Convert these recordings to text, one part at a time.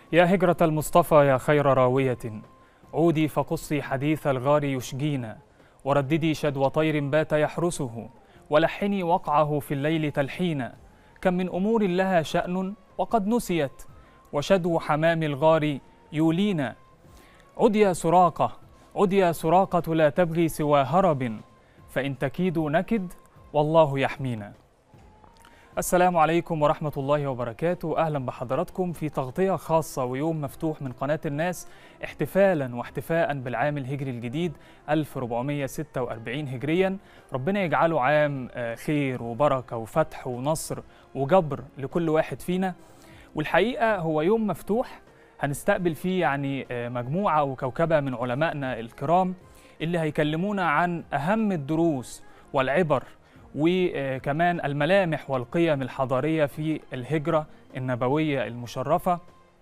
يا هجرة المصطفى يا خير راوية عودي فقصي حديث الغار يشجينا ورددي شدو طير بات يحرسه ولحني وقعه في الليل تلحينا كم من أمور لها شأن وقد نسيت وشدو حمام الغار يولينا عد يا سراقة عد يا سراقة لا تبغي سوى هرب فإن تكيدوا نكد والله يحمينا السلام عليكم ورحمة الله وبركاته أهلا بحضراتكم في تغطية خاصة ويوم مفتوح من قناة الناس احتفالا واحتفاء بالعام الهجري الجديد 1446 هجريا ربنا يجعله عام آه، خير وبركة وفتح ونصر وجبر لكل واحد فينا والحقيقة هو يوم مفتوح هنستقبل فيه يعني آه، مجموعة وكوكبة من علمائنا الكرام اللي هيكلمونا عن أهم الدروس والعبر وكمان الملامح والقيم الحضارية في الهجرة النبوية المشرفة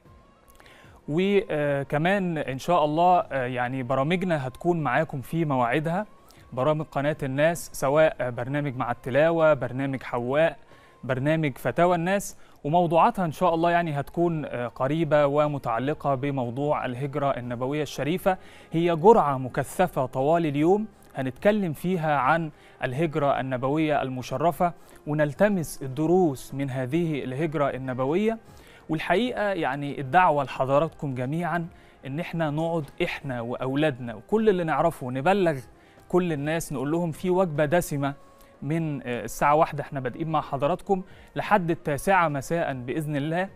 وكمان إن شاء الله آه، يعني برامجنا هتكون معاكم في مواعيدها برامج قناة الناس سواء برنامج مع التلاوة برنامج حواء برنامج فتاوى الناس وموضوعاتها إن شاء الله يعني هتكون آه، قريبة ومتعلقة بموضوع الهجرة النبوية الشريفة هي جرعة مكثفة طوال اليوم هنتكلم فيها عن الهجرة النبوية المشرفة ونلتمس الدروس من هذه الهجرة النبوية والحقيقة يعني الدعوة لحضراتكم جميعا إن إحنا نقعد إحنا وأولادنا وكل اللي نعرفه نبلغ كل الناس نقول لهم في وجبة دسمة من آه، الساعة واحدة إحنا بادئين مع حضراتكم لحد التاسعة مساء بإذن الله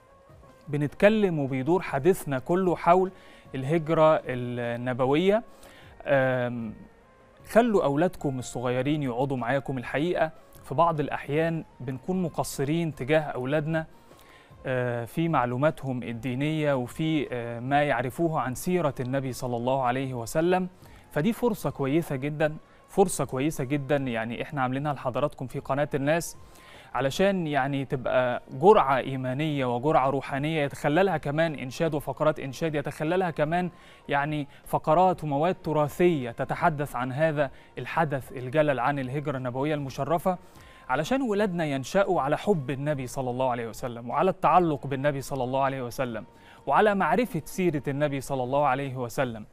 بنتكلم وبيدور حديثنا كله حول الهجرة النبوية آم، خلوا أولادكم الصغيرين يقعدوا معاكم الحقيقة في بعض الأحيان بنكون مقصرين تجاه أولادنا آه، في معلوماتهم الدينية وفي آه، ما يعرفوه عن سيرة النبي صلى الله عليه وسلم فدي فرصة كويسة جدا فرصة كويسة جدا يعني احنا عاملينها لحضراتكم في قناة الناس علشان يعني تبقى جرعة إيمانية وجرعة روحانية يتخللها كمان إنشاد وفقرات إنشاد يتخللها كمان يعني فقرات ومواد تراثية تتحدث عن هذا الحدث الجلل عن الهجرة النبوية المشرفة علشان ولادنا ينشأوا على حب النبي صلى الله عليه وسلم وعلى التعلق بالنبي صلى الله عليه وسلم وعلى معرفة سيرة النبي صلى الله عليه وسلم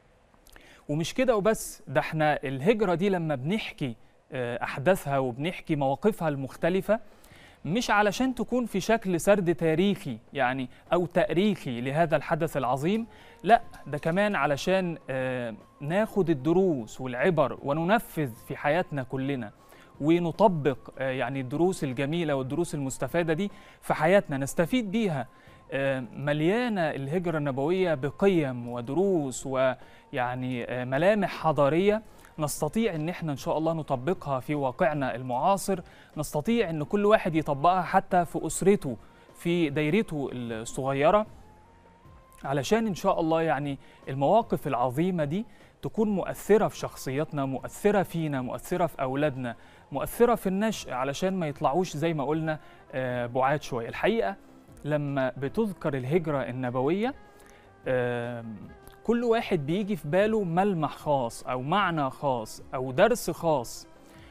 ومش كده وبس ده احنا الهجرة دي لما بنحكي آه، أحداثها وبنحكي مواقفها المختلفة مش علشان تكون في شكل سرد تاريخي يعني أو تاريخي لهذا الحدث العظيم لا ده كمان علشان آه، ناخد الدروس والعبر وننفذ في حياتنا كلنا ونطبق آه، يعني الدروس الجميلة والدروس المستفادة دي في حياتنا نستفيد بيها آه، مليانة الهجرة النبوية بقيم ودروس ويعني آه، ملامح حضارية نستطيع ان احنا ان شاء الله نطبقها في واقعنا المعاصر نستطيع ان كل واحد يطبقها حتى في اسرته في دايرته الصغيره علشان ان شاء الله يعني المواقف العظيمه دي تكون مؤثره في شخصياتنا مؤثره فينا مؤثره في اولادنا مؤثره في النشء علشان ما يطلعوش زي ما قلنا آه، بعاد شويه الحقيقه لما بتذكر الهجره النبويه آم، كل واحد بيجي في باله ملمح خاص او معنى خاص او درس خاص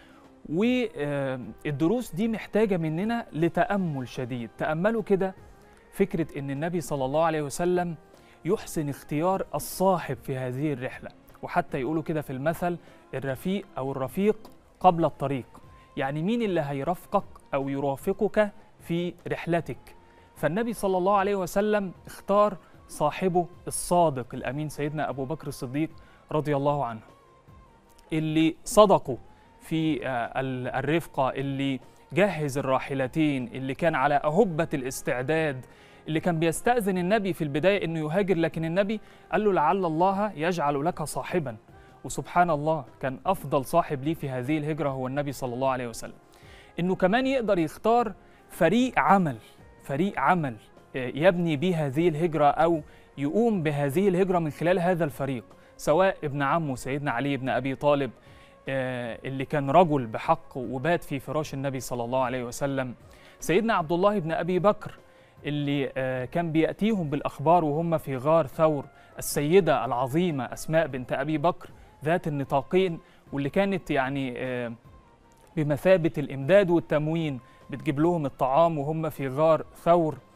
والدروس دي محتاجه مننا لتامل شديد تاملوا كده فكره ان النبي صلى الله عليه وسلم يحسن اختيار الصاحب في هذه الرحله وحتى يقولوا كده في المثل الرفيق او الرفيق قبل الطريق يعني مين اللي هيرافقك او يرافقك في رحلتك فالنبي صلى الله عليه وسلم اختار صاحبه الصادق الامين سيدنا ابو بكر الصديق رضي الله عنه اللي صدقوا في آه، ال- الرفقه اللي جهز الراحلتين اللي كان على اهبه الاستعداد اللي كان بيستاذن النبي في البدايه انه يهاجر لكن النبي قال له لعل الله يجعل لك صاحبا وسبحان الله كان افضل صاحب لي في هذه الهجره هو النبي صلى الله عليه وسلم انه كمان يقدر يختار فريق عمل فريق عمل آه، يبني به هذه الهجرة أو يقوم بهذه الهجرة من خلال هذا الفريق سواء ابن عمه سيدنا علي بن أبي طالب آه، اللي كان رجل بحق وبات في فراش النبي صلى الله عليه وسلم سيدنا عبد الله بن أبي بكر اللي آه، كان بيأتيهم بالأخبار وهم في غار ثور السيدة العظيمة أسماء بنت أبي بكر ذات النطاقين واللي كانت يعني آه، بمثابة الإمداد والتموين بتجيب لهم الطعام وهم في غار ثور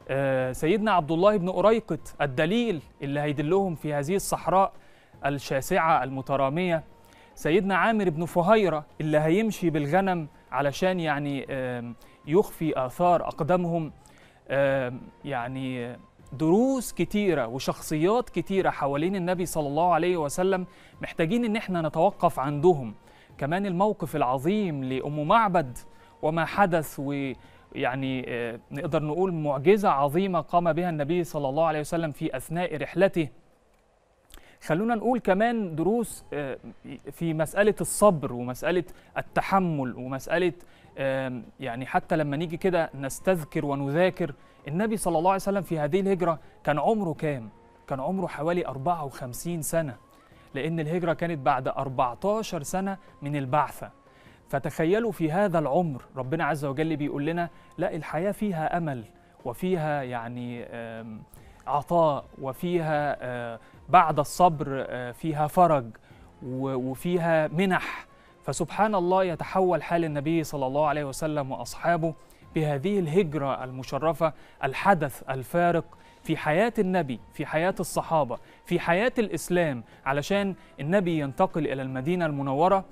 آه، سيدنا عبد الله بن أريقط الدليل اللي هيدلهم في هذه الصحراء الشاسعة المترامية سيدنا عامر بن فهيرة اللي هيمشي بالغنم علشان يعني آم، يخفي آثار أقدامهم آم، يعني دروس كتيرة وشخصيات كتيرة حوالين النبي صلى الله عليه وسلم محتاجين إن احنا نتوقف عندهم كمان الموقف العظيم لأم معبد وما حدث ويعني آه، نقدر نقول معجزة عظيمة قام بها النبي صلى الله عليه وسلم في أثناء رحلته خلونا نقول كمان دروس آه، في مسألة الصبر ومسألة التحمل ومسألة آم، يعني حتى لما نيجي كده نستذكر ونذاكر النبي صلى الله عليه وسلم في هذه الهجرة كان عمره كام؟ كان عمره حوالي 54 سنة لأن الهجرة كانت بعد 14 سنة من البعثة فتخيلوا في هذا العمر ربنا عز وجل بيقول لنا لا الحياة فيها أمل وفيها يعني آم، عطاء وفيها آه، بعد الصبر آه، فيها فرج و- وفيها منح فسبحان الله يتحول حال النبي صلى الله عليه وسلم واصحابه بهذه الهجره المشرفه الحدث الفارق في حياه النبي في حياه الصحابه في حياه الاسلام علشان النبي ينتقل الى المدينه المنوره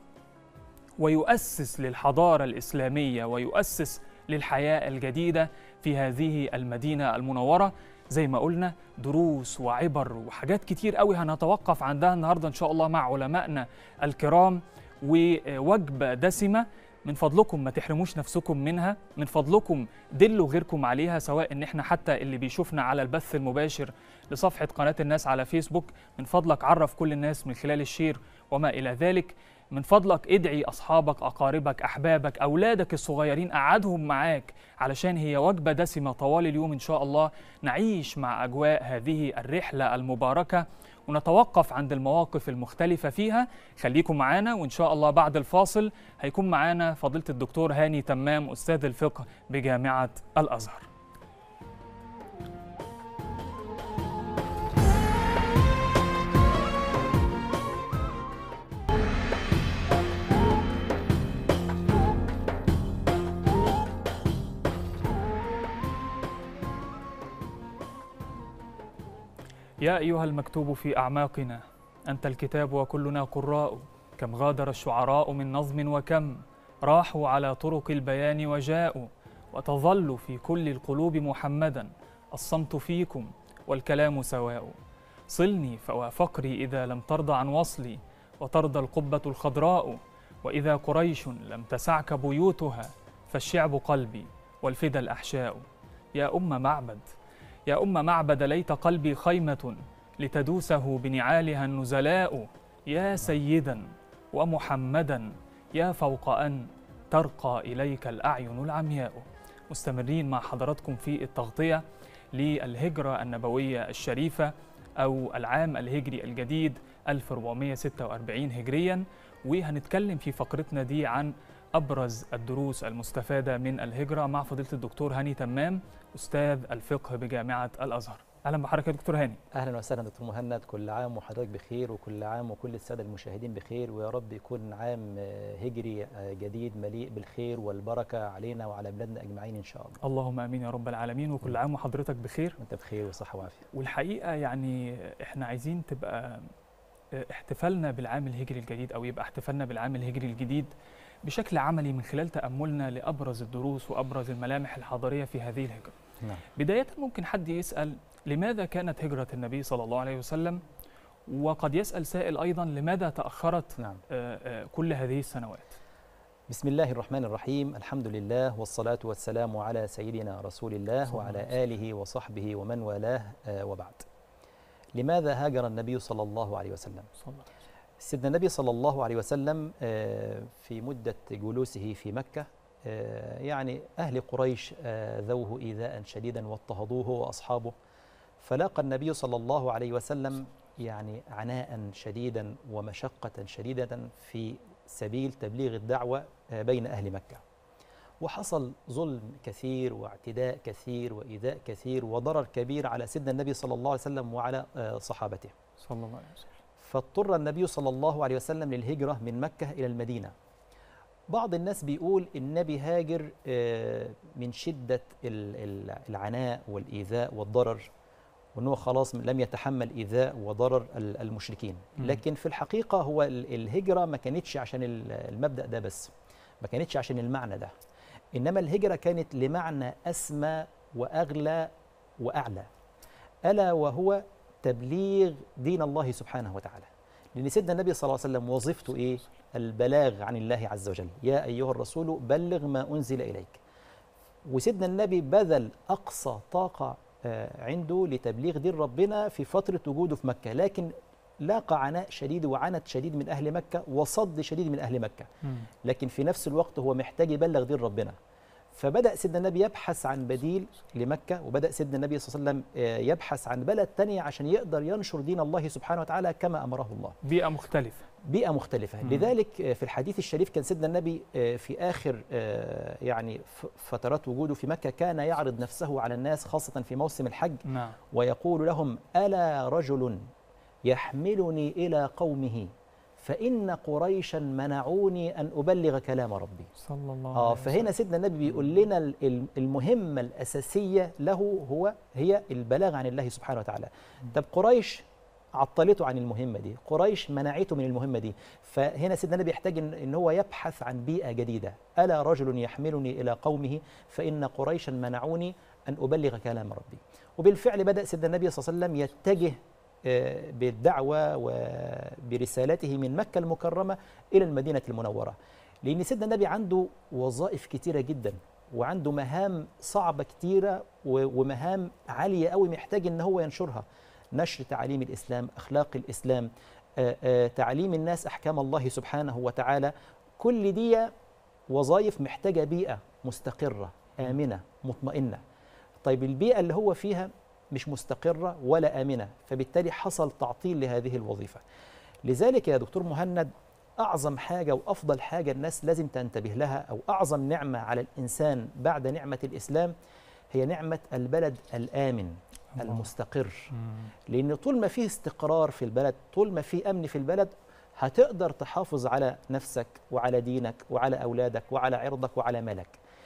ويؤسس للحضاره الاسلاميه ويؤسس للحياه الجديده في هذه المدينه المنوره زي ما قلنا دروس وعبر وحاجات كتير قوي هنتوقف عندها النهارده ان شاء الله مع علمائنا الكرام ووجبه دسمه من فضلكم ما تحرموش نفسكم منها من فضلكم دلوا غيركم عليها سواء ان احنا حتى اللي بيشوفنا على البث المباشر لصفحه قناه الناس على فيسبوك من فضلك عرف كل الناس من خلال الشير وما الى ذلك من فضلك ادعي اصحابك اقاربك احبابك اولادك الصغيرين قعدهم معاك علشان هي وجبه دسمه طوال اليوم ان شاء الله نعيش مع اجواء هذه الرحله المباركه ونتوقف عند المواقف المختلفه فيها خليكم معانا وان شاء الله بعد الفاصل هيكون معانا فضيله الدكتور هاني تمام استاذ الفقه بجامعه الازهر يا أيها المكتوب في أعماقنا أنت الكتاب وكلنا قراء كم غادر الشعراء من نظم وكم راحوا على طرق البيان وجاءوا وتظل في كل القلوب محمدا الصمت فيكم والكلام سواء صلني فوافقري إذا لم ترضى عن وصلي وترضى القبة الخضراء وإذا قريش لم تسعك بيوتها فالشعب قلبي والفدا الأحشاء يا أم معبد يا أم معبد ليت قلبي خيمة لتدوسه بنعالها النزلاء يا سيدا ومحمدا يا فوق أن ترقى إليك الأعين العمياء مستمرين مع حضراتكم في التغطية للهجرة النبوية الشريفة أو العام الهجري الجديد 1446 هجريا وهنتكلم في فقرتنا دي عن أبرز الدروس المستفادة من الهجرة مع فضيلة الدكتور هاني تمام أستاذ الفقه بجامعة الأزهر أهلا بحضرتك يا دكتور هاني اهلا وسهلا دكتور مهند كل عام وحضرتك بخير وكل عام وكل الساده المشاهدين بخير ويا رب يكون عام آه، هجري آه، جديد مليء بالخير والبركه علينا وعلى بلادنا اجمعين ان شاء الله اللهم امين يا رب العالمين وكل عام وحضرتك بخير وانت بخير وصحه وعافيه والحقيقه يعني احنا عايزين تبقى احتفالنا بالعام الهجري الجديد او يبقى احتفالنا بالعام الهجري الجديد بشكل عملي من خلال تاملنا لابرز الدروس وابرز الملامح الحضاريه في هذه الهجره. نعم بدايه ممكن حد يسال لماذا كانت هجره النبي صلى الله عليه وسلم وقد يسال سائل ايضا لماذا تاخرت نعم آه، آه، كل هذه السنوات؟ بسم الله الرحمن الرحيم الحمد لله والصلاه والسلام على سيدنا رسول الله صلى الله عليه وعلى اله وصحبه ومن والاه آه، وبعد لماذا هاجر النبي صلى الله عليه وسلم صلى الله عليه وسلم. سيدنا النبي صلى الله عليه وسلم آه، في مدة جلوسه في مكة آه، يعني أهل قريش آه، ذوه إيذاء شديدا واضطهدوه وأصحابه فلاقى النبي صلى الله عليه وسلم يعني عناء شديدا ومشقة شديدة في سبيل تبليغ الدعوة آه، بين أهل مكة وحصل ظلم كثير واعتداء كثير وإيذاء كثير وضرر كبير على سيدنا النبي صلى الله عليه وسلم وعلى آه، صحابته صلى الله عليه وسلم. فاضطر النبي صلى الله عليه وسلم للهجرة من مكة إلى المدينة بعض الناس بيقول النبي هاجر آه، من شدة ال- ال- العناء والإيذاء والضرر وأن هو خلاص لم يتحمل إيذاء وضرر ال- المشركين مم. لكن في الحقيقة هو ال- الهجرة ما كانتش عشان ال- المبدأ ده بس ما كانتش عشان المعنى ده إنما الهجرة كانت لمعنى أسمى وأغلى وأعلى ألا وهو تبليغ دين الله سبحانه وتعالى لأن سيدنا النبي صلى الله عليه وسلم وظيفته إيه؟ البلاغ عن الله عز وجل يا أيها الرسول بلغ ما أنزل إليك وسيدنا النبي بذل أقصى طاقة آه، عنده لتبليغ دين ربنا في فترة وجوده في مكة لكن لاقى عناء شديد وعنت شديد من أهل مكة وصد شديد من أهل مكة مم. لكن في نفس الوقت هو محتاج يبلغ دين ربنا فبدأ سيدنا النبي يبحث عن بديل لمكة وبدأ سيدنا النبي صلى الله عليه وسلم آه، يبحث عن بلد تانية عشان يقدر ينشر دين الله سبحانه وتعالى كما أمره الله بيئة مختلفة بيئة مختلفة مم. لذلك آه، في الحديث الشريف كان سيدنا النبي آه، في آخر آه، يعني ف- فترات وجوده في مكة كان يعرض نفسه على الناس خاصة في موسم الحج نعم ويقول لهم ألا رجل يحملني إلى قومه فإن قريشا منعوني أن أبلغ كلام ربي صلى الله آه عليه فهنا سيدنا النبي بيقول لنا ال- ال- المهمة الأساسية له هو هي البلاغ عن الله سبحانه وتعالى طب قريش عطلته عن المهمة دي قريش منعته من المهمة دي فهنا سيدنا النبي يحتاج إن إن هو يبحث عن بيئة جديدة ألا رجل يحملني إلى قومه فإن قريشا منعوني أن أبلغ كلام ربي وبالفعل بدأ سيدنا النبي صلى الله عليه وسلم يتجه آه، بالدعوة وبرسالته من مكة المكرمة إلى المدينة المنورة لأن سيدنا النبي عنده وظائف كتيرة جدا وعنده مهام صعبة كتيرة و- ومهام عالية قوي محتاج إن هو ينشرها نشر تعاليم الإسلام أخلاق الإسلام آه، آه، تعليم الناس أحكام الله سبحانه وتعالى كل دي وظائف محتاجة بيئة مستقرة آمنة مطمئنة طيب البيئة اللي هو فيها مش مستقرة ولا آمنة فبالتالي حصل تعطيل لهذه الوظيفة لذلك يا دكتور مهند أعظم حاجة وأفضل حاجة الناس لازم تنتبه لها أو أعظم نعمة على الإنسان بعد نعمة الإسلام هي نعمة البلد الآمن الله. المستقر مم. لأن طول ما فيه استقرار في البلد طول ما فيه أمن في البلد هتقدر تحافظ على نفسك وعلى دينك وعلى أولادك وعلى عرضك وعلى مالك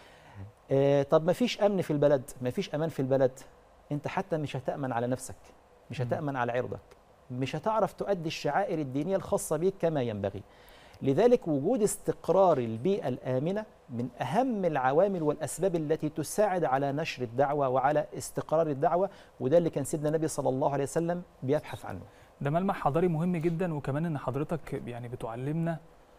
آه طب ما فيش أمن في البلد ما فيش أمان في البلد أنت حتى مش هتأمن على نفسك مش مم. هتأمن على عرضك مش هتعرف تؤدي الشعائر الدينية الخاصة بيك كما ينبغي لذلك وجود استقرار البيئة الآمنة من أهم العوامل والأسباب التي تساعد على نشر الدعوة وعلى استقرار الدعوة وده اللي كان سيدنا النبي صلى الله عليه وسلم بيبحث عنه ده ملمح حضاري مهم جدا وكمان ان حضرتك يعني بتعلمنا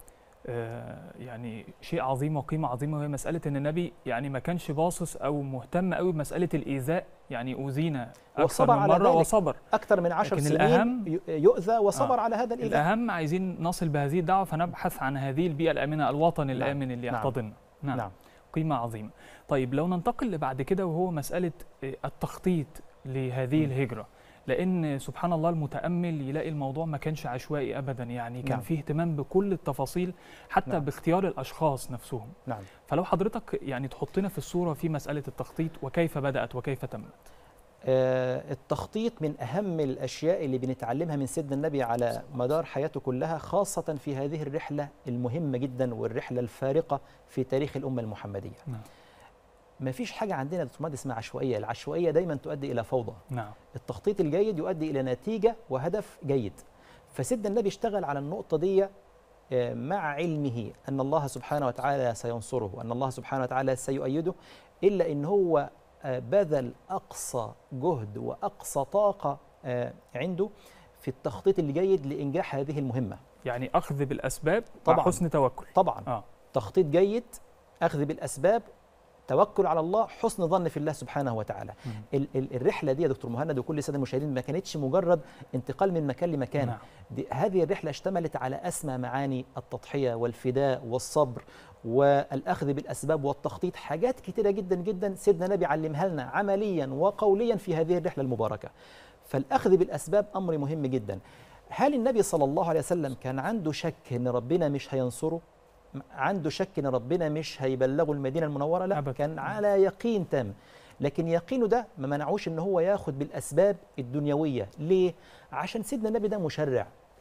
آه، يعني شيء عظيم وقيمه عظيمه وهي مساله ان النبي يعني ما كانش باصص او مهتم قوي بمساله الايذاء يعني اوذينا اكثر وصبر من على مره ذلك. وصبر أكثر من عشر لكن سنين الأهم- ي- يؤذى وصبر آه. على هذا الإيذاء الاهم عايزين نصل بهذه الدعوه فنبحث عن هذه البيئه الامنه الوطن الامن اللي نعم. يحتضننا نعم. نعم قيمه عظيمه طيب لو ننتقل لبعد كده وهو مساله آه، التخطيط لهذه م. الهجره لان سبحان الله المتامل يلاقي الموضوع ما كانش عشوائي ابدا يعني كان نعم. فيه اهتمام بكل التفاصيل حتى نعم. باختيار الاشخاص نفسهم نعم فلو حضرتك يعني تحطنا في الصوره في مساله التخطيط وكيف بدات وكيف تمت آه، التخطيط من أهم الأشياء اللي بنتعلمها من سيدنا النبي على مدار حياته كلها خاصة في هذه الرحلة المهمة جدا والرحلة الفارقة في تاريخ الأمة المحمدية نعم ما فيش حاجة عندنا يا دكتور مهندس اسمها عشوائية العشوائية دايما تؤدي إلى فوضى نعم التخطيط الجيد يؤدي إلى نتيجة وهدف جيد فسيدنا النبي اشتغل على النقطة دي آه، مع علمه أن الله سبحانه وتعالى سينصره وأن الله سبحانه وتعالى سيؤيده إلا أن هو آه، بذل أقصى جهد وأقصى طاقة آه، عنده في التخطيط الجيد لإنجاح هذه المهمة يعني اخذ بالاسباب مع طبعاً. حسن توكل طبعا اه تخطيط جيد أخذ بالأسباب توكل على الله حسن ظن في الله سبحانه وتعالى مم. ال- ال- الرحلة دي يا دكتور مهند وكل السادة المشاهدين ما كانتش مجرد انتقال من مكان لمكان نعم. دي هذه الرحلة اشتملت على أسمى معاني التضحية والفداء والصبر والأخذ بالأسباب والتخطيط حاجات كتيرة جدا جدا سيدنا النبي علمها لنا عمليا وقوليا في هذه الرحلة المباركة فالأخذ بالأسباب أمر مهم جدا هل النبي صلى الله عليه وسلم كان عنده شك أن ربنا مش هينصره م- عنده شك أن ربنا مش هيبلغه المدينة المنورة لا أبداً. كان على يقين تام لكن يقينه ده ما منعوش ان هو ياخد بالاسباب الدنيويه ليه عشان سيدنا النبي ده مشرع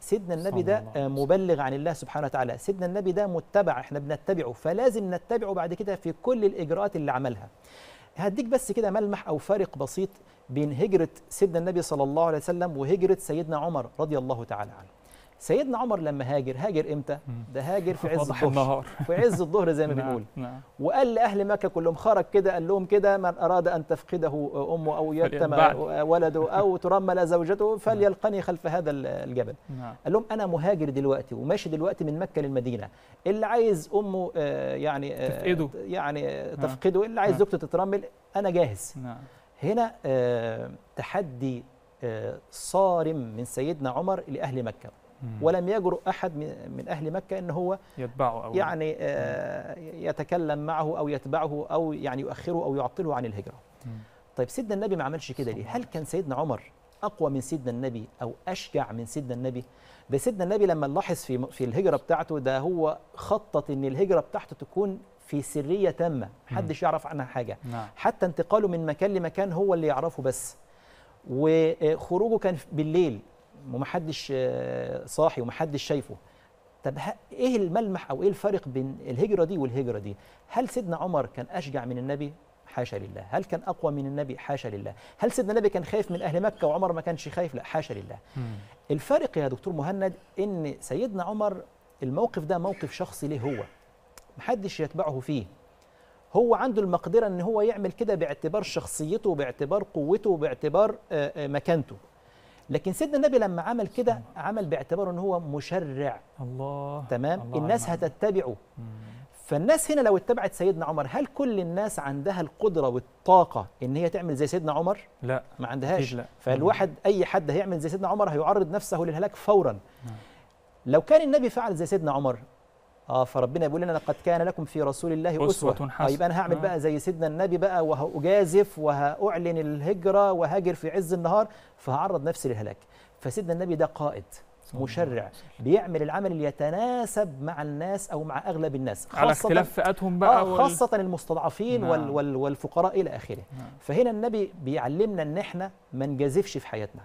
سيدنا النبي صلى ده الله عليه آه، وسلم. مبلغ عن الله سبحانه وتعالى سيدنا النبي ده متبع احنا بنتبعه فلازم نتبعه بعد كده في كل الاجراءات اللي عملها هديك بس كده ملمح او فارق بسيط بين هجره سيدنا النبي صلى الله عليه وسلم وهجره سيدنا عمر رضي الله تعالى عنه سيدنا عمر لما هاجر هاجر امتى مم. ده هاجر في عز وضح الظهر النهار في عز الظهر زي ما نعم، بنقول نعم وقال لاهل مكه كلهم خرج كده قال لهم كده من اراد ان تفقده امه او يتم فليتبعني. ولده او ترمل زوجته فليلقني خلف هذا الجبل نعم قال لهم انا مهاجر دلوقتي وماشي دلوقتي من مكه للمدينه اللي عايز امه آه، يعني آه، تفقده. يعني آه، آه. تفقده اللي عايز آه. زوجته تترمل انا جاهز نعم هنا آه، تحدي آه، صارم من سيدنا عمر لاهل مكه مم. ولم يجرؤ احد من من اهل مكه ان هو يتبعه أو يعني آه، يتكلم معه او يتبعه او يعني يؤخره او يعطله عن الهجره مم. طيب سيدنا النبي ما عملش كده ليه؟ هل كان سيدنا عمر اقوى من سيدنا النبي او اشجع من سيدنا النبي؟ ده سيدنا النبي لما نلاحظ في في الهجره بتاعته ده هو خطط ان الهجره بتاعته تكون في سريه تامه، محدش يعرف عنها حاجه، نعم حتى انتقاله من مكان لمكان هو اللي يعرفه بس. وخروجه كان بالليل ومحدش آه، صاحي ومحدش شايفه. طب ه- ايه الملمح او ايه الفرق بين الهجره دي والهجره دي؟ هل سيدنا عمر كان اشجع من النبي؟ حاشا لله، هل كان اقوى من النبي؟ حاشا لله، هل سيدنا النبي كان خايف من اهل مكه وعمر ما كانش خايف؟ لا حاشا لله. مم. الفارق يا دكتور مهند ان سيدنا عمر الموقف ده موقف شخصي ليه هو محدش يتبعه فيه هو عنده المقدرة ان هو يعمل كده باعتبار شخصيته وباعتبار قوته وباعتبار آه، آه، مكانته لكن سيدنا النبي لما عمل كده عمل باعتباره ان هو مشرع الله تمام الله الناس على المعنى. هتتبعه مم. فالناس هنا لو اتبعت سيدنا عمر هل كل الناس عندها القدرة والطاقة ان هي تعمل زي سيدنا عمر لا ما عندهاش أكيد لا. فالواحد اي حد هيعمل زي سيدنا عمر هيعرض نفسه للهلاك فورا نعم. لو كان النبي فعل زي سيدنا عمر اه فربنا بيقول لنا لقد كان لكم في رسول الله اسوه, أسوة حسنة. آه يبقى انا هعمل آه. بقى زي سيدنا النبي بقى وهاجازف وهاعلن الهجره وهاجر في عز النهار فهعرض نفسي للهلاك فسيدنا النبي ده قائد صلى الله مشرع عليه وسلم. بيعمل العمل اللي يتناسب مع الناس او مع اغلب الناس على اختلاف فئاتهم بقى آه وال- خاصة المستضعفين نعم. وال وال والفقراء إلى آخره نعم. فهنا النبي بيعلمنا إن إحنا ما نجازفش في حياتنا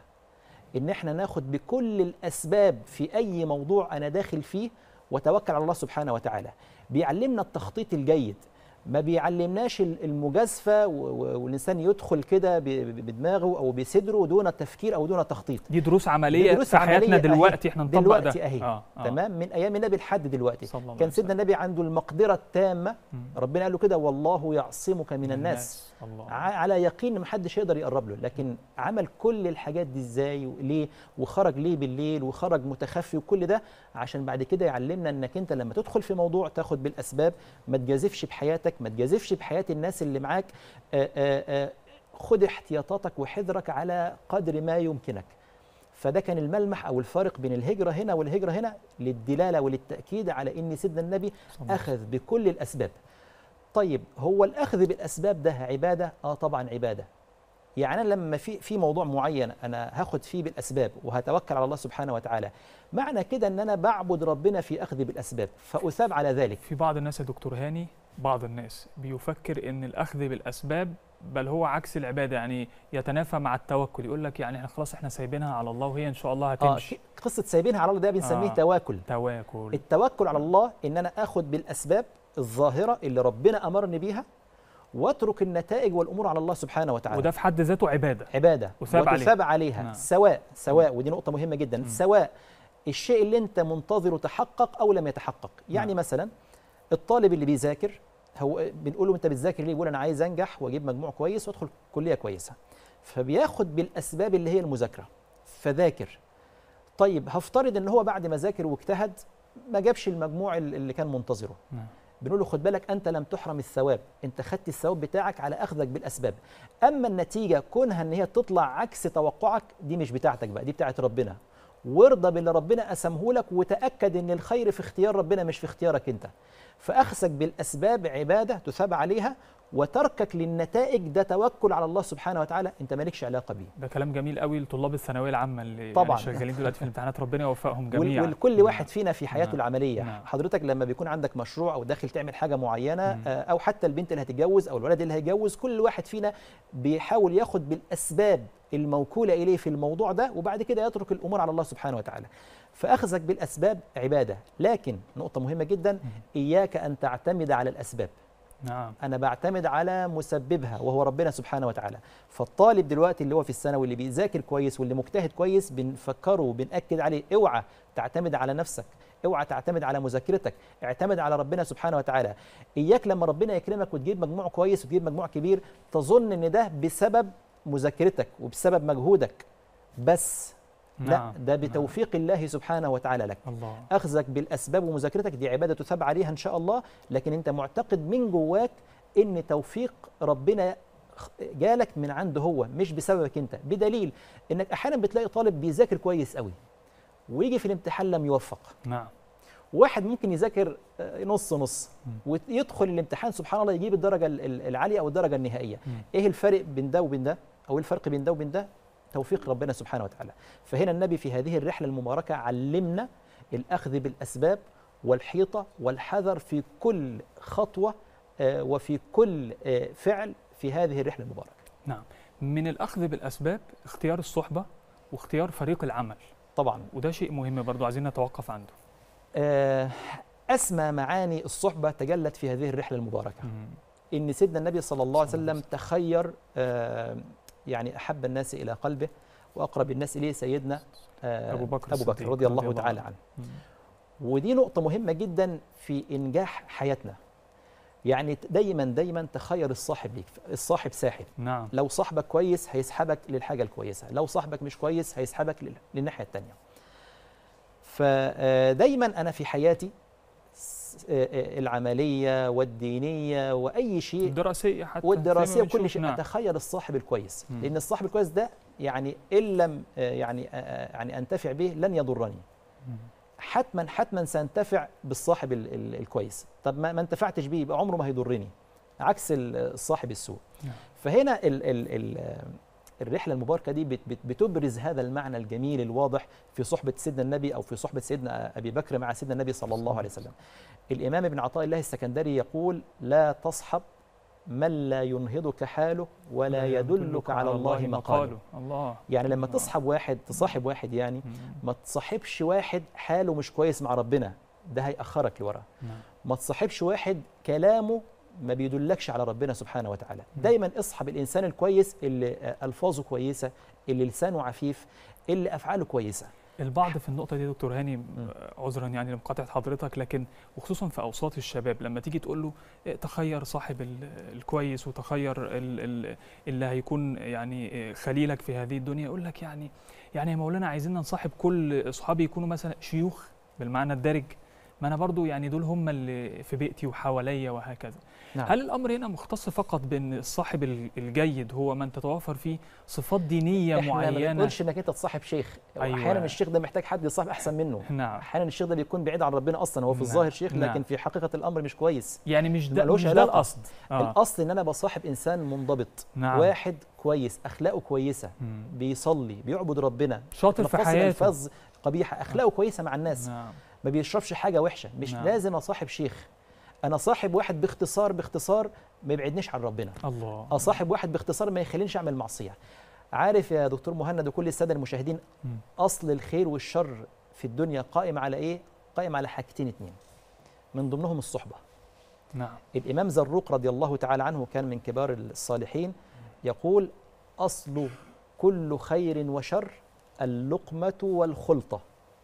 إن إحنا ناخد بكل الأسباب في أي موضوع أنا داخل فيه وتوكل على الله سبحانه وتعالى بيعلمنا التخطيط الجيد ما بيعلمناش ال- المجازفة و- و- والإنسان يدخل كده ب- ب- بدماغه أو بصدره دون تفكير أو دون تخطيط دي دروس عمليه دروس في حياتنا عملية أهي. دلوقتي احنا نطبق دلوقتي ده أهي آه. آه. تمام من أيام النبي لحد دلوقتي صلى الله كان عليه سيدنا وسلم. النبي عنده المقدرة التامة مم. ربنا قال له كده والله يعصمك من الناس الله ع- على يقين إن محدش يقدر يقرب له لكن عمل كل الحاجات دي ازاي وليه وخرج ليه بالليل وخرج متخفي وكل ده عشان بعد كده يعلمنا انك انت لما تدخل في موضوع تاخد بالاسباب ما تجازفش بحياتك ما تجازفش بحياه الناس اللي معاك آآ آآ خد احتياطاتك وحذرك على قدر ما يمكنك فده كان الملمح او الفارق بين الهجره هنا والهجره هنا للدلاله وللتاكيد على ان سيدنا النبي صلى الله عليه اخذ بكل الاسباب طيب هو الاخذ بالاسباب ده عباده اه طبعا عباده يعني انا لما في في موضوع معين انا هاخد فيه بالاسباب وهتوكل على الله سبحانه وتعالى معنى كده ان انا بعبد ربنا في اخذ بالاسباب فاثاب على ذلك في بعض الناس يا دكتور هاني بعض الناس بيفكر ان الاخذ بالاسباب بل هو عكس العباده يعني يتنافى مع التوكل يقول لك يعني احنا خلاص احنا سايبينها على الله وهي ان شاء الله اه هتمشي ك- قصه سايبينها على الله ده بنسميه آه. تواكل تواكل التوكل على الله ان انا اخد بالاسباب الظاهره اللي ربنا امرني بيها واترك النتائج والامور على الله سبحانه وتعالى وده في حد ذاته عباده عباده وثاب عليها. وتثاب عليها نعم. سواء سواء ودي نقطه مهمه جدا مم. سواء الشيء اللي انت منتظره تحقق او لم يتحقق يعني نعم. مثلا الطالب اللي بيذاكر هو بنقول له انت بتذاكر ليه يقول انا عايز انجح واجيب مجموع كويس وادخل كليه كويسه فبياخد بالاسباب اللي هي المذاكره فذاكر طيب هفترض ان هو بعد ما ذاكر واجتهد ما جابش المجموع ال- اللي كان منتظره نعم. بنقول له خد بالك انت لم تحرم الثواب انت خدت الثواب بتاعك على اخذك بالاسباب اما النتيجه كونها ان هي تطلع عكس توقعك دي مش بتاعتك بقى دي بتاعت ربنا وارضى باللي ربنا قسمه لك وتاكد ان الخير في اختيار ربنا مش في اختيارك انت فاخذك بالاسباب عباده تثاب عليها وتركك للنتائج ده توكل على الله سبحانه وتعالى انت مالكش علاقه بيه ده كلام جميل قوي لطلاب الثانويه العامه اللي طبعاً. يعني شغالين دلوقتي في الامتحانات ربنا يوفقهم وال- جميعا والكل واحد فينا في حياته نعم. العمليه نعم. حضرتك لما بيكون عندك مشروع او داخل تعمل حاجه معينه مم. آه، او حتى البنت اللي هتتجوز او الولد اللي هيتجوز كل واحد فينا بيحاول ياخد بالاسباب الموكوله اليه في الموضوع ده وبعد كده يترك الامور على الله سبحانه وتعالى فاخذك بالاسباب عباده لكن نقطه مهمه جدا اياك ان تعتمد على الاسباب نعم انا بعتمد على مسببها وهو ربنا سبحانه وتعالى فالطالب دلوقتي اللي هو في الثانوي اللي بيذاكر كويس واللي مجتهد كويس بنفكره وبنأكد عليه اوعى تعتمد على نفسك اوعى تعتمد على مذاكرتك اعتمد على ربنا سبحانه وتعالى اياك لما ربنا يكرمك وتجيب مجموع كويس وتجيب مجموع كبير تظن ان ده بسبب مذاكرتك وبسبب مجهودك بس لا نعم. ده بتوفيق الله سبحانه وتعالى لك الله اخذك بالاسباب ومذاكرتك دي عباده تثاب عليها ان شاء الله لكن انت معتقد من جواك ان توفيق ربنا خ- جالك من عنده هو مش بسببك انت بدليل انك احيانا بتلاقي طالب بيذاكر كويس قوي ويجي في الامتحان لم يوفق نعم واحد ممكن يذاكر آه، نص نص مم. ويدخل الامتحان سبحان الله يجيب الدرجه ال- ال- العاليه او الدرجه النهائيه مم. ايه الفرق بين ده وبين ده او إيه الفرق بين ده وبين ده توفيق ربنا سبحانه وتعالى فهنا النبي في هذه الرحله المباركه علمنا الاخذ بالاسباب والحيطه والحذر في كل خطوه آه، وفي كل آه، فعل في هذه الرحله المباركه نعم من الاخذ بالاسباب اختيار الصحبه واختيار فريق العمل طبعا وده شيء مهم برضو عايزين نتوقف عنده آه، اسمى معاني الصحبه تجلت في هذه الرحله المباركه مم. ان سيدنا النبي صلى الله عليه صلى الله وسلم تخير آه، يعني احب الناس الى قلبه واقرب الناس اليه سيدنا آه، أبو بكر ابو بكر الصديق رضي الله رضي الله تعالى عنه. عنه مم. ودي نقطه مهمه جدا في انجاح حياتنا يعني دايما دايما تخير الصاحب ليك الصاحب ساحب نعم لو صاحبك كويس هيسحبك للحاجه الكويسه لو صاحبك مش كويس هيسحبك لل- للناحيه الثانيه فدايما انا في حياتي س- آه، آه، العمليه والدينيه واي شيء الدراسيه حتى والدراسيه زي ما وكل بنشوف، شيء نعم. اتخير الصاحب الكويس مم. لان الصاحب الكويس ده يعني ان لم آه، يعني آه، آه، يعني انتفع به لن يضرني مم. حتما حتما سانتفع بالصاحب ال- ال- الكويس طب ما, ما انتفعتش بيه يبقى عمره ما هيضرني عكس ال- الصاحب السوء نعم. فهنا ال ال ال الرحله المباركه دي بت- بت- بتبرز هذا المعنى الجميل الواضح في صحبه سيدنا النبي او في صحبه سيدنا ابي بكر مع سيدنا النبي صلى الله عليه وسلم الامام ابن عطاء الله السكندري يقول لا تصحب من لا ينهضك حاله ولا يدلك على الله مقاله الله يعني لما آه. تصحب واحد تصاحب واحد يعني مم. ما تصاحبش واحد حاله مش كويس مع ربنا ده هيأخرك لورا نعم. ما تصاحبش واحد كلامه ما بيدلكش على ربنا سبحانه وتعالى مم. دايما اصحب الانسان الكويس اللي آه، الفاظه كويسه اللي لسانه عفيف اللي افعاله كويسه البعض في النقطة دي يا دكتور هاني آه، عذرا يعني لمقاطعة حضرتك لكن وخصوصا في أوساط الشباب لما تيجي تقول له إيه، تخير صاحب ال- الكويس وتخير ال- ال- اللي هيكون يعني إيه، خليلك في هذه الدنيا يقول لك يعني يعني يا مولانا عايزين نصاحب كل أصحابي يكونوا مثلا شيوخ بالمعنى الدارج ما أنا برضو يعني دول هم اللي في بيئتي وحواليا وهكذا نعم. هل الأمر هنا مختص فقط بأن الصاحب ال- الجيد هو من تتوافر فيه صفات دينية احنا ما معينة بنقولش انك انت تصاحب شيخ أيوة. احيانا الشيخ ده محتاج حد يصاحب احسن منه نعم احيانا الشيخ ده بيكون بعيد عن ربنا اصلا هو في نعم. الظاهر شيخ نعم. لكن في حقيقه الامر مش كويس يعني مش ده ملوش مش ده علاقة. القصد آه. الاصل ان انا بصاحب انسان منضبط نعم واحد كويس اخلاقه كويسه مم. بيصلي بيعبد ربنا شاطر في تلفظ حياته الفاظ قبيحه اخلاقه كويسه مع الناس نعم ما بيشربش حاجه وحشه مش نعم. لازم اصاحب شيخ انا صاحب واحد باختصار باختصار ما يبعدنيش عن ربنا الله اصاحب واحد باختصار ما يخلينيش اعمل معصيه عارف يا دكتور مهند وكل الساده المشاهدين مم. اصل الخير والشر في الدنيا قائم على ايه قائم على حاجتين اتنين من ضمنهم الصحبه نعم الامام زروق رضي الله تعالى عنه كان من كبار الصالحين يقول اصل كل خير وشر اللقمه والخلطه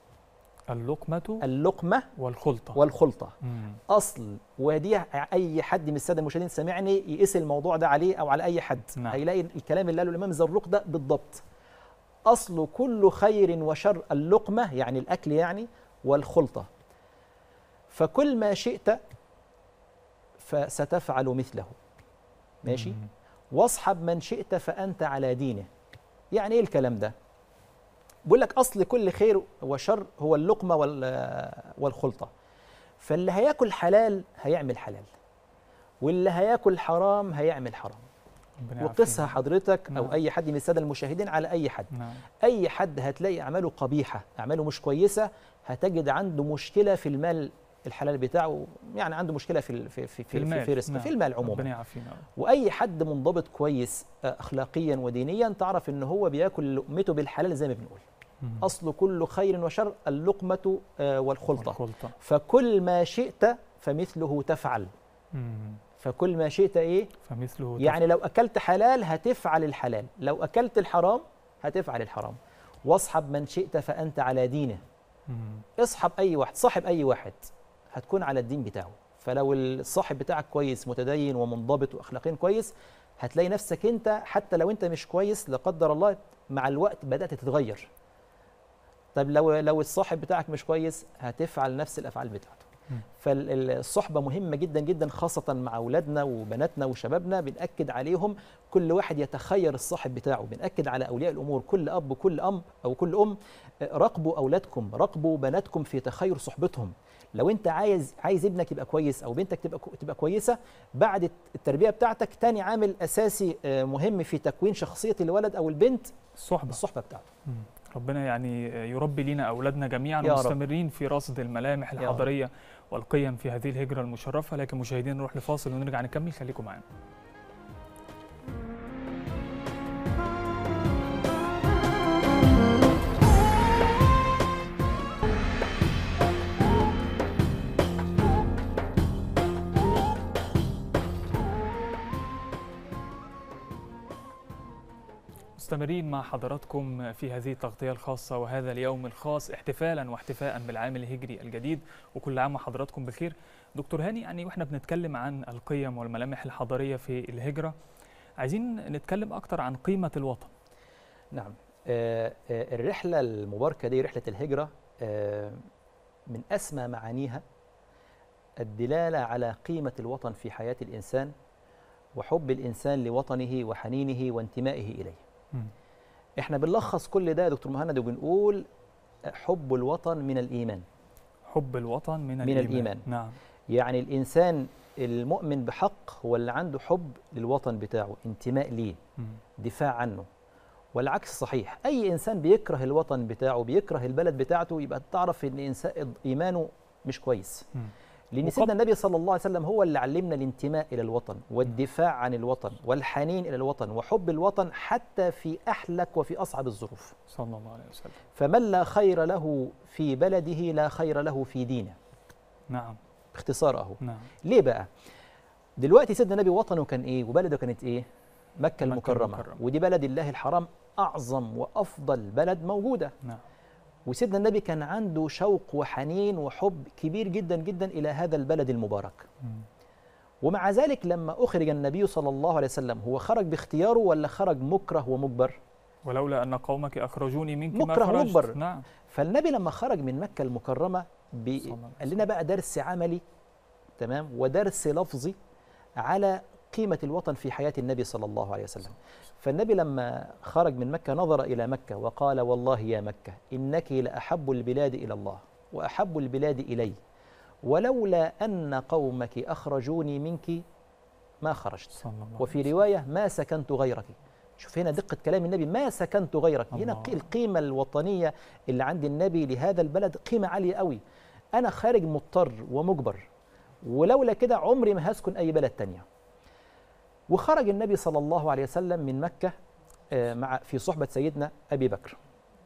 اللقمة اللقمه والخلطة والخلطه مم. اصل ودي اي حد من الساده المشاهدين سمعني يقيس الموضوع ده عليه او على اي حد نعم. هيلاقي الكلام اللي قاله الامام زروق ده بالضبط اصل كل خير وشر اللقمه يعني الاكل يعني والخلطه فكل ما شئت فستفعل مثله ماشي مم. واصحب من شئت فانت على دينه يعني ايه الكلام ده بيقول لك اصل كل خير وشر هو اللقمه وال- والخلطه فاللي هياكل حلال هيعمل حلال واللي هياكل حرام هيعمل حرام ربنا وقسها يعافينا. حضرتك نعم. او اي حد من الساده المشاهدين على اي حد نعم اي حد هتلاقي اعماله قبيحه اعماله مش كويسه هتجد عنده مشكله في المال الحلال بتاعه يعني عنده مشكله في ال- في في في, المال. في, في رزقه نعم. في المال عموما ربنا يعافينا واي حد منضبط كويس آه، اخلاقيا ودينيا تعرف ان هو بياكل لقمته بالحلال زي ما بنقول مم. اصل كل خير وشر اللقمه آه، والخلطه والخلطة فكل ما شئت فمثله تفعل مم. فكل ما شئت ايه فمثله يعني لو اكلت حلال هتفعل الحلال لو اكلت الحرام هتفعل الحرام واصحب من شئت فانت على دينه مم. اصحب اي واحد صاحب اي واحد هتكون على الدين بتاعه فلو الصاحب بتاعك كويس متدين ومنضبط واخلاقيا كويس هتلاقي نفسك انت حتى لو انت مش كويس لا قدر الله مع الوقت بدات تتغير طب لو لو الصاحب بتاعك مش كويس هتفعل نفس الافعال بتاعته مم. فالصحبه مهمه جدا جدا خاصه مع اولادنا وبناتنا وشبابنا بناكد عليهم كل واحد يتخير الصاحب بتاعه بناكد على اولياء الامور كل اب وكل ام او كل ام آه، راقبوا اولادكم راقبوا بناتكم في تخير صحبتهم لو انت عايز عايز ابنك يبقى كويس او بنتك تبقى كو- تبقى كويسه بعد التربيه بتاعتك تاني عامل اساسي آه، مهم في تكوين شخصيه الولد او البنت الصحبة الصحبه بتاعته مم. ربنا يعني يربي لينا أولادنا جميعا يا رب. ومستمرين في رصد الملامح رب. الحضارية والقيم في هذه الهجرة المشرفة لكن مشاهدينا نروح لفاصل ونرجع نكمل خليكم معانا مستمرين مع حضراتكم في هذه التغطية الخاصة وهذا اليوم الخاص احتفالا واحتفاء بالعام الهجري الجديد وكل عام وحضراتكم بخير دكتور هاني يعني واحنا بنتكلم عن القيم والملامح الحضارية في الهجرة عايزين نتكلم أكتر عن قيمة الوطن نعم آه، آه، الرحلة المباركة دي رحلة الهجرة آه، من أسمى معانيها الدلالة على قيمة الوطن في حياة الإنسان وحب الإنسان لوطنه وحنينه وانتمائه إليه مم. إحنا بنلخص كل ده يا دكتور مهند وبنقول حب الوطن من الإيمان حب الوطن من, من الإيمان. الإيمان. نعم يعني الإنسان المؤمن بحق هو اللي عنده حب للوطن بتاعه انتماء ليه مم. دفاع عنه والعكس صحيح اي انسان بيكره الوطن بتاعه بيكره البلد بتاعته يبقى تعرف ان انسان ايمانه مش كويس مم. لان وقب- سيدنا النبي صلى الله عليه وسلم هو اللي علمنا الانتماء الى الوطن والدفاع عن الوطن والحنين الى الوطن وحب الوطن حتى في احلك وفي اصعب الظروف صلى الله عليه وسلم فمن لا خير له في بلده لا خير له في دينه نعم باختصار اهو نعم ليه بقى دلوقتي سيدنا النبي وطنه كان ايه وبلده كانت ايه مكة مكة المكرمة المكرمة. ودي بلد الله الحرام أعظم وأفضل بلد موجودة نعم وسيدنا النبي كان عنده شوق وحنين وحب كبير جدا جدا إلى هذا البلد المبارك مم. ومع ذلك لما أخرج النبي صلى الله عليه وسلم هو خرج باختياره ولا خرج مكره ومجبر ولولا أن قومك أخرجوني منك مكره ما خرجت مجبر. نعم فالنبي لما خرج من مكة المكرمة بي- صلى الله عليه قال لنا بقى درس عملي تمام ودرس لفظي على قيمة الوطن في حياة النبي صلى الله عليه وسلم فالنبي لما خرج من مكة نظر إلى مكة وقال والله يا مكة إنك لأحب البلاد إلى الله وأحب البلاد إلي ولولا أن قومك أخرجوني منك ما خرجت صلى الله وفي عليه رواية ما سكنت غيرك شوف هنا دقة كلام النبي ما سكنت غيرك هنا الله. قي- القيمة الوطنية اللي عند النبي لهذا البلد قيمة عالية قوي أنا خارج مضطر ومجبر ولولا كده عمري ما هسكن أي بلد تانية وخرج النبي صلى الله عليه وسلم من مكة آه، مع في صحبة سيدنا أبي بكر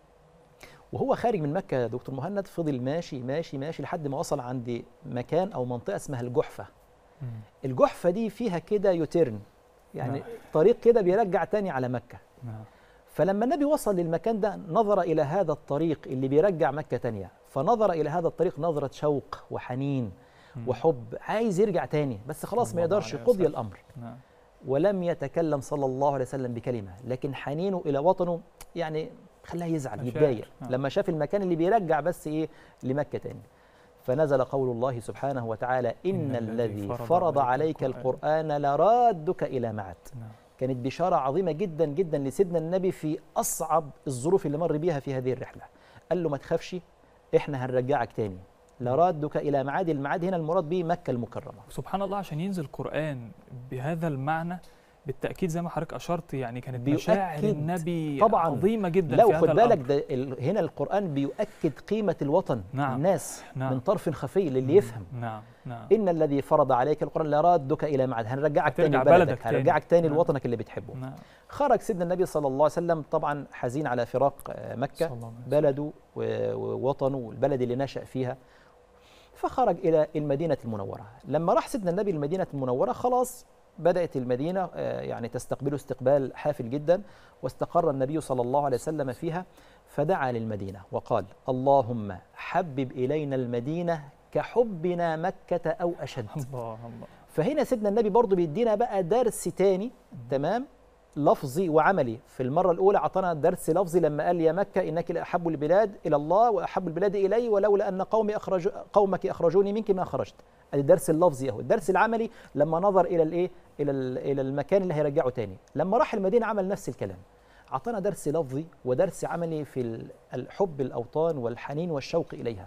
وهو خارج من مكة يا دكتور مهند فضل ماشي ماشي ماشي لحد ما وصل عند مكان أو منطقة اسمها الجحفة مم. الجحفة دي فيها كده يوتيرن يعني نعم. طريق كده بيرجع تاني على مكة نعم فلما النبي وصل للمكان ده نظر إلى هذا الطريق اللي بيرجع مكة تانية فنظر إلى هذا الطريق نظرة شوق وحنين مم. وحب عايز يرجع تاني بس خلاص صلى ما الله يقدرش عليه قضي وسلم. الأمر نعم ولم يتكلم صلى الله عليه وسلم بكلمة لكن حنينه إلى وطنه يعني خلاه يزعل مشاعر. يتضايق نعم. لما شاف المكان اللي بيرجع بس إيه لمكة تاني فنزل قول الله سبحانه وتعالى إن الذي فرض عليك القرآن لرادك إلى معد نعم كانت بشارة عظيمة جدا جدا لسيدنا النبي في أصعب الظروف اللي مر بيها في هذه الرحلة قال له ما تخافش إحنا هنرجعك تاني لرادك الى معاد المعاد هنا المراد به مكه المكرمه سبحان الله عشان ينزل القرآن بهذا المعنى بالتأكيد زي ما حضرتك أشرت يعني كانت بيؤكد مشاعر النبي طبعاً. عظيمة جدا لا في هذا وخد بالك الأمر. ده ال- هنا القران بيؤكد قيمه الوطن نعم. الناس نعم. من طرف خفي للي يفهم نعم نعم ان الذي فرض عليك القران لرادك الى معاد هنرجعك تاني هترجع لبلدك بلدك تاني. هنرجعك تاني نعم. لوطنك اللي بتحبه نعم خرج سيدنا النبي صلى الله عليه وسلم طبعا حزين على فراق آه، مكه صلى الله عليه وسلم. بلده و- ووطنه والبلد اللي نشأ فيها فخرج إلى المدينة المنورة لما راح سيدنا النبي المدينة المنورة خلاص بدأت المدينة آه، يعني تستقبله استقبال حافل جدا واستقر النبي صلى الله عليه وسلم فيها فدعا للمدينة وقال اللهم حبب إلينا المدينة كحبنا مكة أو أشد الله الله فهنا سيدنا النبي برضو بيدينا بقى درس تاني تمام لفظي وعملي في المرة الأولى أعطانا درس لفظي لما قال يا مكة إنك لأحب البلاد إلى الله وأحب البلاد إلي ولولا أن قومي أخرج قومك أخرجوني منك ما خرجت ادي الدرس اللفظي اهو الدرس العملي لما نظر الى الايه الى ال- الى المكان اللي هيرجعه تاني لما راح المدينه عمل نفس الكلام اعطانا درس لفظي ودرس عملي في ال- الحب الاوطان والحنين والشوق اليها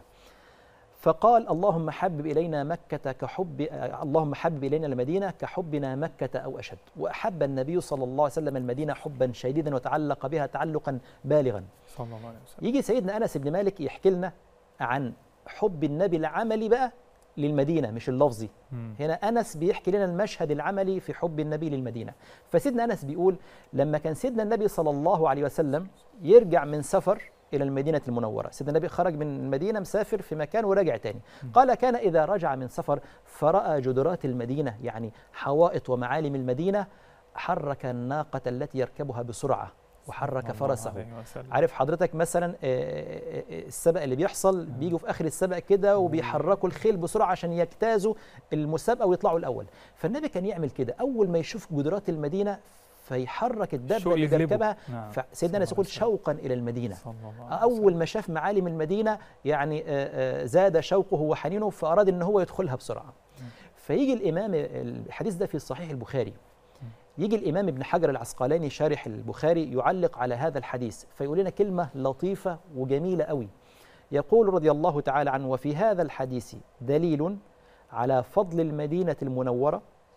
فقال اللهم حبب الينا مكه كحب آه، اللهم حبب الينا المدينه كحبنا مكه او اشد واحب النبي صلى الله عليه وسلم المدينه حبا شديدا وتعلق بها تعلقا بالغا صلى الله عليه وسلم يجي سيدنا انس بن مالك يحكي لنا عن حب النبي العملي بقى للمدينه مش اللفظي مم. هنا انس بيحكي لنا المشهد العملي في حب النبي للمدينه فسيدنا انس بيقول لما كان سيدنا النبي صلى الله عليه وسلم يرجع من سفر الى المدينه المنوره سيدنا النبي خرج من المدينه مسافر في مكان ورجع تاني قال كان اذا رجع من سفر فراى جدرات المدينه يعني حوائط ومعالم المدينه حرك الناقه التي يركبها بسرعه وحرك صلى الله فرسه عليه وسلم. عارف حضرتك مثلا آه، آه، آه، السبق اللي بيحصل بيجوا في اخر السبق كده وبيحركوا الخيل بسرعه عشان يجتازوا المسابقه ويطلعوا الاول فالنبي كان يعمل كده اول ما يشوف جدرات المدينه فيحرك الدابه شوق اللي يغلبه. بيركبها نعم. فسيدنا انس صلى يقول الله عليه شوقا الى المدينه صلى الله عليه اول وسلم. ما شاف معالم المدينه يعني آه، آه، زاد شوقه وحنينه فاراد ان هو يدخلها بسرعه فيجي الامام الحديث ده في صحيح البخاري يجي الامام ابن حجر العسقلاني شارح البخاري يعلق على هذا الحديث فيقول لنا كلمه لطيفه وجميله قوي يقول رضي الله تعالى عنه وفي هذا الحديث دليل على فضل المدينه المنوره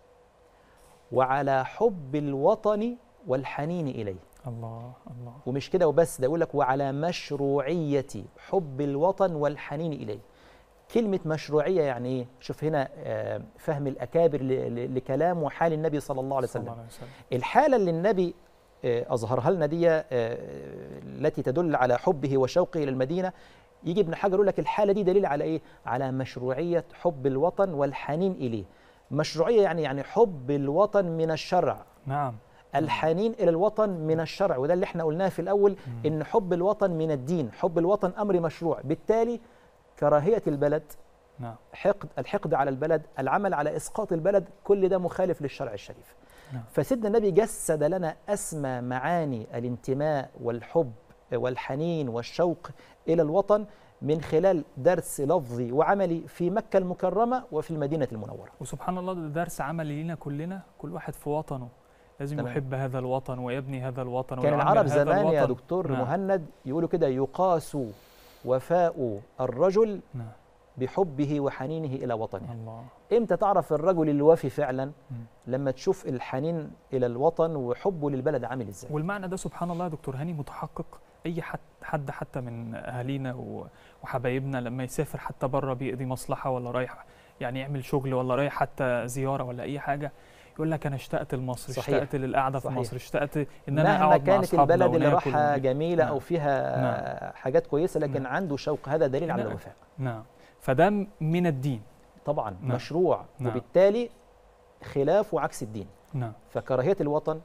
وعلى حب الوطن والحنين اليه الله الله ومش كده وبس ده يقول لك وعلى مشروعية حب الوطن والحنين إليه كلمة مشروعية يعني إيه؟ شوف هنا آه، فهم الأكابر ل- ل- لكلام وحال النبي صلى الله عليه صلى الله وسلم عليه وسلم الحالة اللي النبي آه، أظهرها لنا دي آه، التي تدل على حبه وشوقه إلى المدينة يجي ابن حجر يقول لك الحالة دي دليل على إيه؟ على مشروعية حب الوطن والحنين إليه مشروعية يعني يعني حب الوطن من الشرع نعم الحنين الى الوطن من الشرع وده اللي احنا قلناه في الاول ان حب الوطن من الدين حب الوطن امر مشروع بالتالي كراهيه البلد نعم حقد الحقد على البلد العمل على اسقاط البلد كل ده مخالف للشرع الشريف نعم. فسيدنا النبي جسد لنا اسمى معاني الانتماء والحب والحنين والشوق الى الوطن من خلال درس لفظي وعملي في مكه المكرمه وفي المدينه المنوره وسبحان الله ده درس عملي لينا كلنا كل واحد في وطنه لازم تمام. يحب هذا الوطن ويبني هذا الوطن كان ويعمر العرب هذا زمان يا الوطن. دكتور نعم. مهند يقولوا كده يقاس وفاء الرجل نعم بحبه وحنينه الى وطنه الله امتى تعرف الرجل الوفي فعلا مم. لما تشوف الحنين الى الوطن وحبه للبلد عامل ازاي والمعنى ده سبحان الله يا دكتور هاني متحقق اي حد حد حتى من اهالينا و- وحبايبنا لما يسافر حتى بره بيقضي مصلحه ولا رايح يعني يعمل شغل ولا رايح حتى زياره ولا اي حاجه يقول لك انا اشتقت لمصر صحيح. اشتقت للقعده في صحيح. مصر اشتقت ان انا مهما اقعد مع كانت اصحابنا البلد اللي وناكل راحها ون- جميله نعم. او فيها حاجات كويسه لكن نعم. عنده شوق هذا دليل على نعم. الوفاء نعم فده م- من الدين طبعا نعم. مشروع نعم. وبالتالي خلاف وعكس الدين نعم فكراهيه الوطن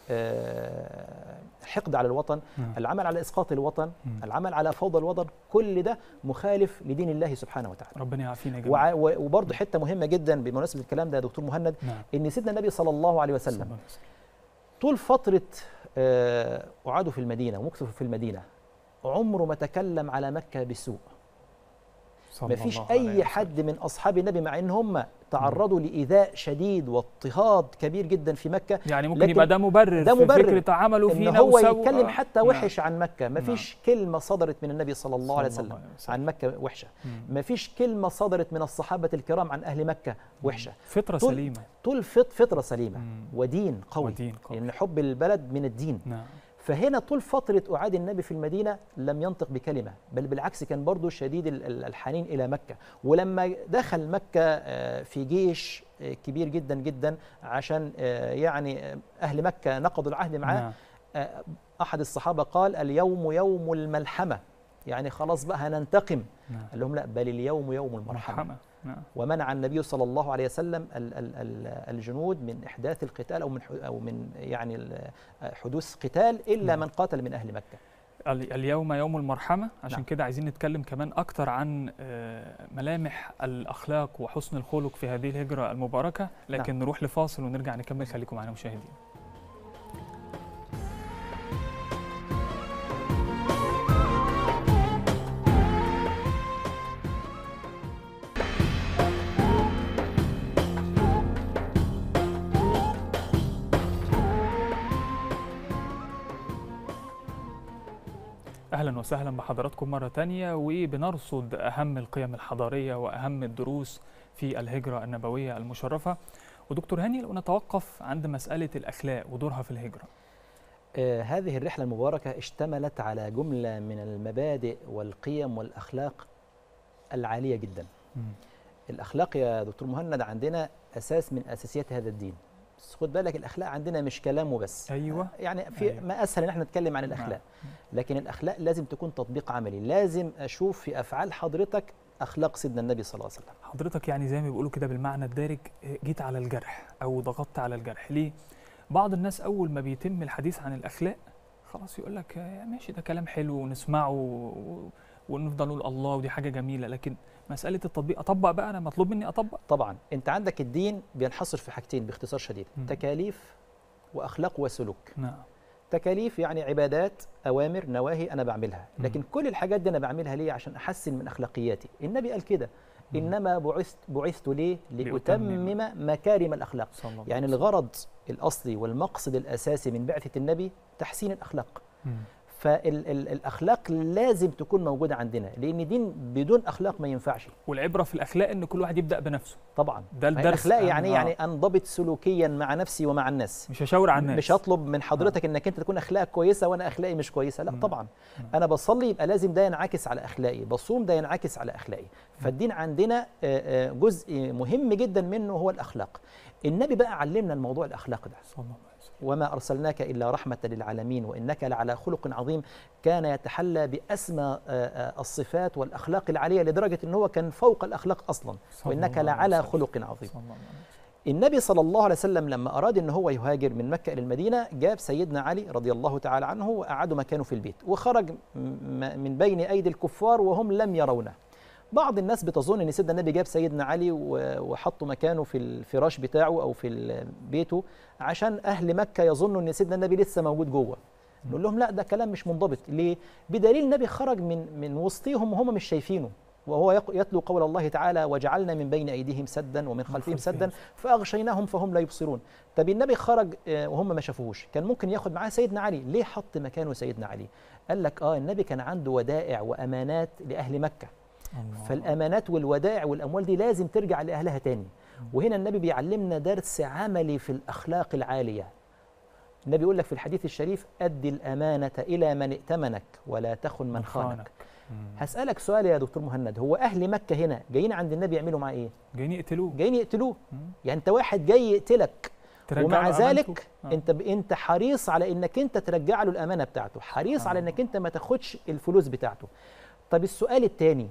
آه، حقد على الوطن نعم. العمل على اسقاط الوطن مم. العمل على فوضى الوطن كل ده مخالف لدين الله سبحانه وتعالى ربنا يعافينا جميعا وع- و- وبرضه حته مهمه جدا بمناسبه الكلام ده يا دكتور مهند نعم ان سيدنا النبي صلى الله عليه صلى وسلم الله عليه وسلم. طول فتره آه، قعاده في المدينه ومكثه في المدينه عمره ما تكلم على مكه بسوء صلى ما فيش الله عليه اي وسلم. حد من اصحاب النبي مع ان هم تعرضوا لايذاء شديد واضطهاد كبير جدا في مكه يعني ممكن لكن يبقى ده مبرر ده في مبرر فكره عملوا ان فينا هو وسووا- يتكلم آه. حتى نعم. وحش عن مكه ما فيش كلمه صدرت من النبي صلى الله عليه صلى الله وسلم عليه وسلم. عن مكه وحشه مم. ما فيش كلمه صدرت من الصحابه الكرام عن اهل مكه وحشه فطره طول- سليمه طول فط فطره سليمه مم. ودين قوي ودين قوي. لان حب البلد من الدين نعم فهنا طول فترة أعاد النبي في المدينة لم ينطق بكلمة بل بالعكس كان برضه شديد ال- ال- الحنين إلى مكة ولما دخل مكة آه، في جيش آه، كبير جدا جدا عشان آه، يعني آه، أهل مكة نقضوا العهد معاه نعم. آه، أحد الصحابة قال اليوم يوم الملحمة يعني خلاص بقى هننتقم نعم قال لهم لا بل اليوم يوم المرحمة مرحمة نعم ومنع النبي صلى الله عليه وسلم ال- ال- ال- الجنود من احداث القتال او من ح- او من يعني ال- حدوث قتال الا نعم. من قاتل من اهل مكه ال- اليوم يوم المرحمة عشان نعم. كده عايزين نتكلم كمان أكتر عن آه، ملامح الأخلاق وحسن الخلق في هذه الهجرة المباركة لكن نروح لفاصل ونرجع نكمل خليكم معنا مشاهدين أهلا وسهلا بحضراتكم مرة تانية وبنرصد أهم القيم الحضارية وأهم الدروس في الهجرة النبوية المشرفة ودكتور هاني لو نتوقف عند مسألة الأخلاق ودورها في الهجرة آه هذه الرحله المباركه اشتملت على جمله من المبادئ والقيم والاخلاق العاليه جدا الاخلاق يا دكتور مهند عندنا اساس من اساسيات هذا الدين بس خد بالك الاخلاق عندنا مش كلام وبس أيوة. يعني في أيوة. ما اسهل ان احنا نتكلم عن الاخلاق لكن الاخلاق لازم تكون تطبيق عملي لازم اشوف في افعال حضرتك اخلاق سيدنا النبي صلى الله عليه وسلم حضرتك يعني زي ما بيقولوا كده بالمعنى الدارج جيت على الجرح أو ضغطت على الجرح ليه؟ بعض الناس أول ما بيتم الحديث عن الأخلاق خلاص يقول لك آه، ماشي ده كلام حلو ونسمعه و- ونفضل نقول الله ودي حاجة جميلة لكن مسألة التطبيق أطبق بقى أنا مطلوب مني أطبق طبعا انت عندك الدين بينحصر في حاجتين باختصار شديد مم. تكاليف واخلاق وسلوك نعم تكاليف يعني عبادات اوامر نواهي انا بعملها مم. لكن كل الحاجات دي انا بعملها ليه عشان احسن من اخلاقياتي النبي قال كده مم. انما بعثت بعثت ليه لأتمم. لاتمم مكارم الاخلاق صلى الله يعني عليه الغرض الاصلي والمقصد الاساسي من بعثه النبي تحسين الاخلاق وسلم. فالاخلاق لازم تكون موجوده عندنا لان دين بدون اخلاق ما ينفعش والعبرة في الأخلاق إن كل واحد يبدأ بنفسه طبعا ده ما هي الدرس الاخلاق أهم، يعني آه. يعني انضبط سلوكيا مع نفسي ومع الناس مش هشاور على الناس مش هطلب من حضرتك انك انت تكون اخلاقك كويسه وانا اخلاقي مش كويسه لا مم. طبعا مم. انا بصلي يبقى لازم ده ينعكس على اخلاقي بصوم ده ينعكس على اخلاقي فالدين عندنا آه، آه، جزء مهم جدا منه هو الاخلاق النبي بقى علمنا الموضوع الاخلاق ده صلى الله عليه وسلم وما ارسلناك الا رحمه للعالمين وانك لعلى خلق عظيم كان يتحلى باسمى آه، آه، الصفات والاخلاق العاليه لدرجه ان هو كان فوق الاخلاق اصلا صلى وانك الله عليه لعلى وسلم. خلق عظيم صلى الله عليه وسلم. النبي صلى الله عليه وسلم لما أراد أن هو يهاجر من مكة إلى المدينة جاب سيدنا علي رضي الله تعالى عنه وقعدوا مكانه في البيت وخرج م- م- من بين أيدي الكفار وهم لم يرونه بعض الناس بتظن ان سيدنا النبي جاب سيدنا علي و- وحطه مكانه في الفراش بتاعه او في ال- بيته عشان اهل مكه يظنوا ان سيدنا النبي لسه موجود جوه نقول لهم لا ده كلام مش منضبط ليه بدليل النبي خرج من من وسطهم وهم مش شايفينه وهو يق- يتلو قول الله تعالى وجعلنا من بين ايديهم سدا ومن خلفهم سدا فاغشيناهم فهم لا يبصرون طب النبي خرج آه، وهم ما شافوهوش كان ممكن ياخد معاه سيدنا علي ليه حط مكانه سيدنا علي قال لك اه النبي كان عنده ودائع وامانات لاهل مكه الله. فالامانات والودائع والاموال دي لازم ترجع لاهلها تاني وهنا النبي بيعلمنا درس عملي في الاخلاق العاليه النبي يقول لك في الحديث الشريف ادي الامانه الى من ائتمنك ولا تخن من خانك مم. هسالك سؤال يا دكتور مهند هو اهل مكه هنا جايين عند النبي يعملوا معاه ايه جايين يقتلوه جايين يقتلوه مم. يعني انت واحد جاي يقتلك ترجعوا ومع أمانته. ذلك آه. انت ب... انت حريص على انك انت ترجع له الامانه بتاعته حريص على آه. انك انت ما تاخدش الفلوس بتاعته طب السؤال الثاني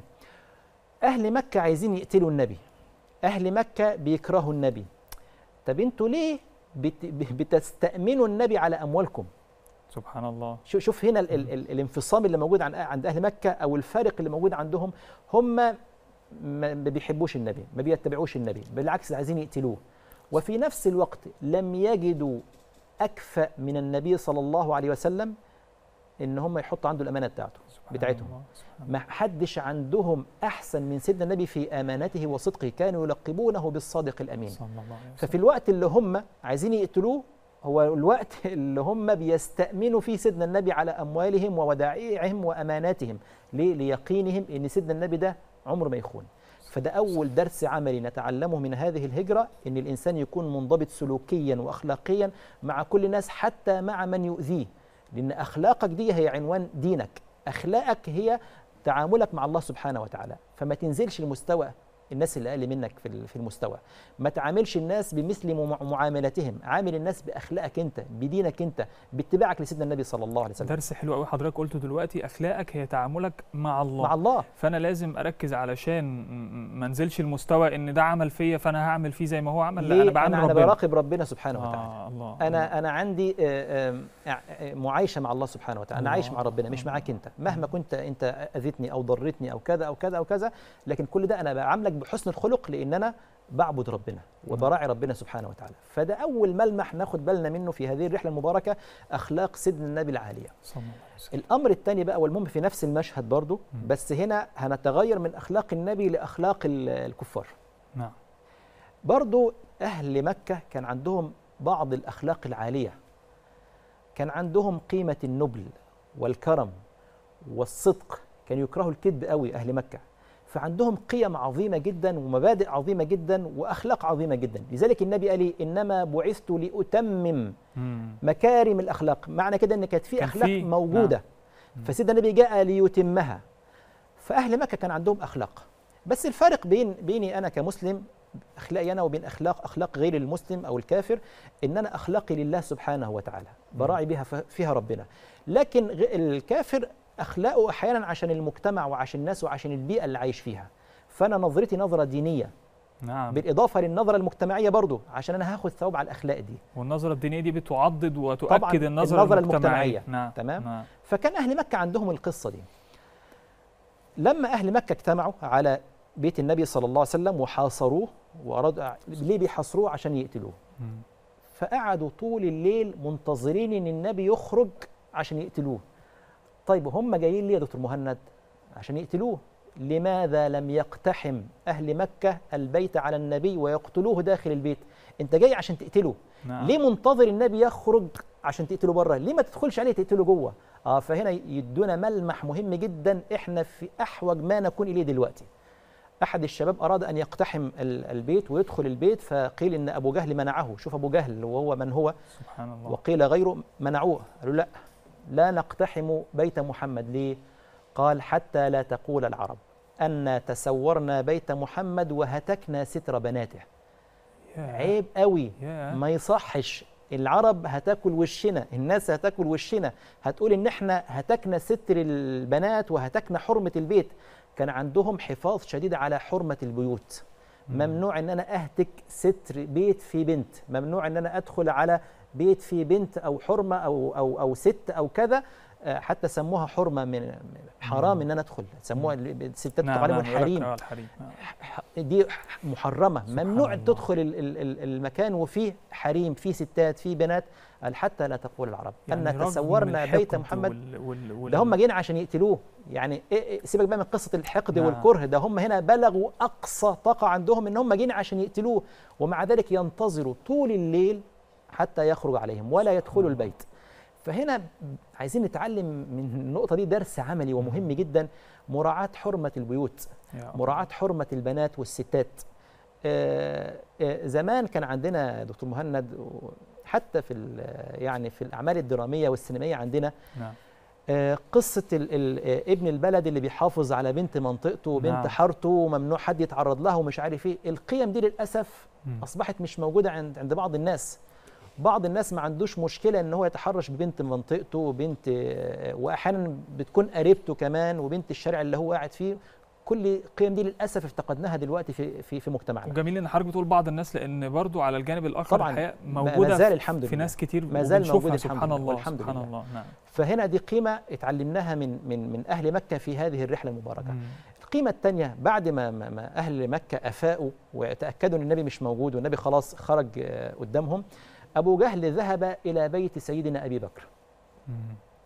اهل مكه عايزين يقتلوا النبي اهل مكه بيكرهوا النبي طب انتوا ليه بت... ب- بتستأمنوا النبي على اموالكم سبحان الله شو- شوف هنا ال... ال... ال... الانفصام اللي موجود عن... عند اهل مكه او الفارق اللي موجود عندهم هم ما ما بيحبوش النبي ما بيتبعوش النبي بالعكس عايزين يقتلوه وفي نفس الوقت لم يجدوا أكفأ من النبي صلى الله عليه وسلم ان هم يحطوا عنده الامانه بتاعته سبحان بتاعتهم. الله، سبحان ما حدش عندهم احسن من سيدنا النبي في امانته وصدقه كانوا يلقبونه بالصادق الامين صلى الله عليه وسلم ففي الوقت اللي هم عايزين يقتلوه هو الوقت اللي هم بيستأمنوا فيه سيدنا النبي على أموالهم وودائعهم وأماناتهم ليه؟ ليقينهم إن سيدنا النبي ده عمره ما يخون فده أول درس عملي نتعلمه من هذه الهجرة إن الإنسان يكون منضبط سلوكيا وأخلاقيا مع كل الناس حتى مع من يؤذيه لأن أخلاقك دي هي عنوان دينك أخلاقك هي تعاملك مع الله سبحانه وتعالى فما تنزلش لمستوى الناس اللي اقل منك في ال- في المستوى ما تعاملش الناس بمثل مع- معاملتهم عامل الناس باخلاقك انت بدينك انت باتباعك لسيدنا النبي صلى الله عليه وسلم درس حلو قوي حضرتك قلته دلوقتي اخلاقك هي تعاملك مع الله مع الله فانا لازم اركز علشان م- ما انزلش المستوى ان ده عمل فيا فانا هعمل فيه زي ما هو عمل لا ليه انا بعامل انا, أنا ربنا براقب ربنا سبحانه وتعالى آه الله انا انا عندي آه، آه، آه، معايشه مع الله سبحانه وتعالى انا عايش الله. مع ربنا مش معاك انت مهما كنت انت اذيتني او ضرتني او كذا او كذا او كذا لكن كل ده انا بعاملك بحسن الخلق لان انا بعبد ربنا وبراعي ربنا سبحانه وتعالى فده اول ملمح ناخد بالنا منه في هذه الرحله المباركه اخلاق سيدنا النبي العاليه صلى الله عليه وسلم الامر الثاني بقى والمهم في نفس المشهد برضو مم. بس هنا هنتغير من اخلاق النبي لاخلاق ال- الكفار نعم برضو أهل مكة كان عندهم بعض الأخلاق العالية كان عندهم قيمة النبل والكرم والصدق كان يكرهوا الكذب قوي أهل مكة فعندهم قيم عظيمة جدا ومبادئ عظيمة جدا وأخلاق عظيمة جدا لذلك النبي قال لي إنما بعثت لأتمم مم. مكارم الأخلاق معنى كده إن كانت في كان أخلاق في- موجودة نعم. فسيدنا النبي جاء ليتمها فأهل مكة كان عندهم أخلاق بس الفارق بين بيني أنا كمسلم أخلاقي أنا وبين أخلاق أخلاق غير المسلم أو الكافر إن أنا أخلاقي لله سبحانه وتعالى براعي بها ف- فيها ربنا لكن غ- الكافر أخلاقه أحيانا عشان المجتمع وعشان الناس وعشان البيئة اللي عايش فيها فأنا نظرتي نظرة دينية نعم بالإضافة للنظرة المجتمعية برضو عشان أنا هاخد ثواب على الأخلاق دي والنظره الدينيه دي بتعضد طبعاً وتؤكد النظره, النظرة المجتمعيه المجتمعية. نعم تمام؟ نعم فكان أهل مكة عندهم القصة دي لما أهل مكة اجتمعوا على بيت النبي صلى الله عليه وسلم وحاصروه وأرادوا ليه بيحاصروه عشان يقتلوه مم. فقعدوا طول الليل منتظرين ان النبي يخرج عشان يقتلوه طيب هم جايين ليه يا دكتور مهند عشان يقتلوه لماذا لم يقتحم اهل مكه البيت على النبي ويقتلوه داخل البيت انت جاي عشان تقتله نعم ليه منتظر النبي يخرج عشان تقتله بره ليه ما تدخلش عليه تقتله جوه اه فهنا يدونا ملمح مهم جدا احنا في احوج ما نكون اليه دلوقتي احد الشباب اراد ان يقتحم ال- البيت ويدخل البيت فقيل ان ابو جهل منعه شوف ابو جهل وهو من هو سبحان الله وقيل غيره منعوه قالوا لا لا نقتحم بيت محمد ليه قال حتى لا تقول العرب أن تسورنا بيت محمد وهتكنا ستر بناته ياه. عيب قوي ياه. ما يصحش العرب هتاكل وشنا الناس هتاكل وشنا هتقول ان احنا هتكنا ستر البنات وهتكنا حرمة البيت كان عندهم حفاظ شديد على حرمة البيوت ممنوع ان انا اهتك ستر بيت في بنت ممنوع ان انا ادخل على بيت في بنت او حرمه او او او ست او كذا آه، حتى سموها حرمه من حرام ان انا ادخل سموها الستات نعم عليهم نعم يقول لك الحريم آه، الحريم نعم. ح- دي محرمه ممنوع الله. تدخل ال- ال- ال- المكان وفيه حريم فيه ستات فيه بنات قال حتى لا تقول العرب يعني ان رغم تسورنا بيت الحقد محمد وال... وال... وال... ده هم جايين عشان يقتلوه يعني إيه إيه سيبك بقى من قصه الحقد نعم. والكره ده هم هنا بلغوا اقصى طاقه عندهم ان هم جايين عشان يقتلوه ومع ذلك ينتظروا طول الليل حتى يخرج عليهم ولا يدخلوا البيت فهنا عايزين نتعلم من النقطه دي درس عملي ومهم جدا مراعاه حرمه البيوت يا الله. مراعاه حرمه البنات والستات آه، آه، زمان كان عندنا دكتور مهند و- حتى في ال- يعني في الاعمال الدراميه والسينمائيه عندنا نعم آه، قصة ال ال آه، ابن البلد اللي بيحافظ على بنت منطقته وبنت نعم. حارته وممنوع حد يتعرض لها ومش عارف ايه القيم دي للأسف مم. أصبحت مش موجودة عند عند بعض الناس بعض الناس ما عندوش مشكلة ان هو يتحرش ببنت منطقته وبنت آه، واحيانا بتكون قريبته كمان وبنت الشارع اللي هو قاعد فيه كل القيم دي للأسف افتقدناها دلوقتي في في في مجتمعنا وجميل ان حضرتك بتقول بعض الناس لان برضو على الجانب الاخر طبعاً. الحقيقه ما- موجوده ما زال في- الحمد في لله. ناس كتير ما زال وبنشوفها موجود سبحان الحمد لله الله والحمد سبحان لله. الله نعم فهنا دي قيمة اتعلمناها من من من أهل مكة في هذه الرحلة المباركة مم. القيمة الثانية بعد ما, ما, ما أهل مكة أفاقوا وتأكدوا أن النبي مش موجود والنبي خلاص خرج آه، قدامهم أبو جهل ذهب إلى بيت سيدنا أبي بكر مم.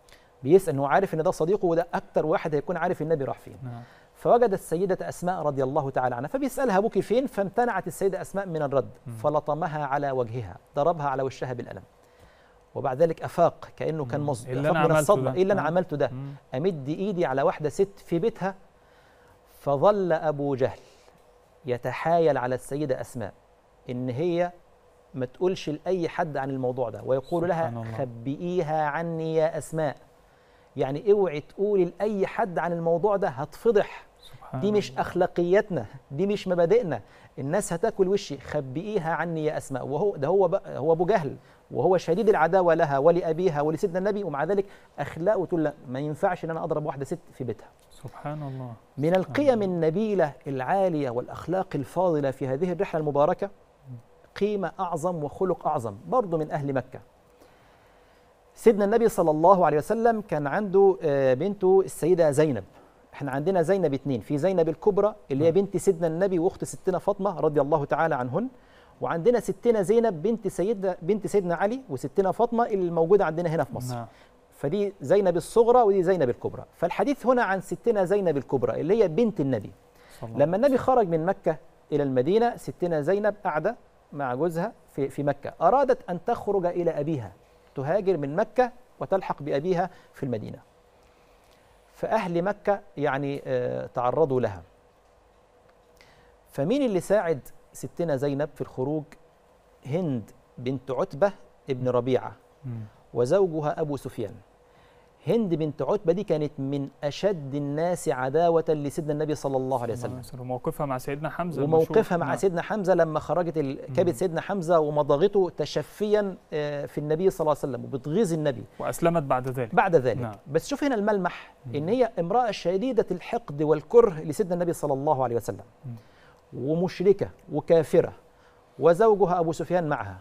بيسال انه عارف ان ده صديقه وده اكتر واحد هيكون عارف النبي راح فين نعم فوجد السيدة أسماء رضي الله تعالى عنها فبيسألها أبوك فين فامتنعت السيدة أسماء من الرد مم. فلطمها على وجهها ضربها على وشها بالقلم وبعد ذلك أفاق كأنه كان مم. مصدق إيه اللي أنا أفاق من عملته الصدمة ده؟ إيه اللي أنا آه. عملته ده مم. أمد إيدي على واحدة ست في بيتها فظل أبو جهل يتحايل على السيدة أسماء إن هي ما تقولش لأي حد عن الموضوع ده ويقول لها سبحان الله. خبئيها عني يا أسماء يعني اوعي تقولي لأي حد عن الموضوع ده هتفضح سبحان دي مش الله. اخلاقياتنا دي مش مبادئنا الناس هتاكل وشي خبئيها عني يا اسماء وهو ده هو بقى هو ابو جهل وهو شديد العداوه لها ولابيها ولسيدنا النبي ومع ذلك اخلاقه تقول لا ما ينفعش ان انا اضرب واحده ست في بيتها سبحان الله من القيم النبيله العاليه والاخلاق الفاضله في هذه الرحله المباركه قيمه اعظم وخلق اعظم برضه من اهل مكه سيدنا النبي صلى الله عليه وسلم كان عنده آه، بنته السيده زينب احنا عندنا زينب اتنين في زينب الكبرى اللي هي نعم. بنت سيدنا النبي واخت ستنا فاطمه رضي الله تعالى عنهن وعندنا ستنا زينب بنت سيدنا بنت سيدنا علي وستنا فاطمه اللي موجوده عندنا هنا في مصر نعم فدي زينب الصغرى ودي زينب الكبرى فالحديث هنا عن ستنا زينب الكبرى اللي هي بنت النبي صلى الله لما النبي خرج من مكة إلى المدينة ستنا زينب قاعدة مع جوزها في, في مكة أرادت أن تخرج إلى أبيها تهاجر من مكة وتلحق بأبيها في المدينة فأهل مكة يعني آه، تعرضوا لها فمين اللي ساعد ستنا زينب في الخروج هند بنت عتبة ابن ربيعة مم. وزوجها أبو سفيان هند بنت عتبة دي كانت من أشد الناس عداوة لسيدنا النبي صلى الله عليه صلى الله وسلم عليه وسلم وموقفها مع سيدنا حمزه وموقفها المشهور. مع نعم. سيدنا حمزة لما خرجت ال- كبت مم. سيدنا حمزة ومضغته تشفيا آه، في النبي صلى الله عليه وسلم وبتغيظ النبي واسلمت بعد ذلك بعد ذلك نعم. بس شوف هنا الملمح مم. ان هي امرأة شديدة الحقد والكره لسيدنا النبي صلى الله عليه وسلم مم. ومشركة وكافرة وزوجها أبو سفيان معها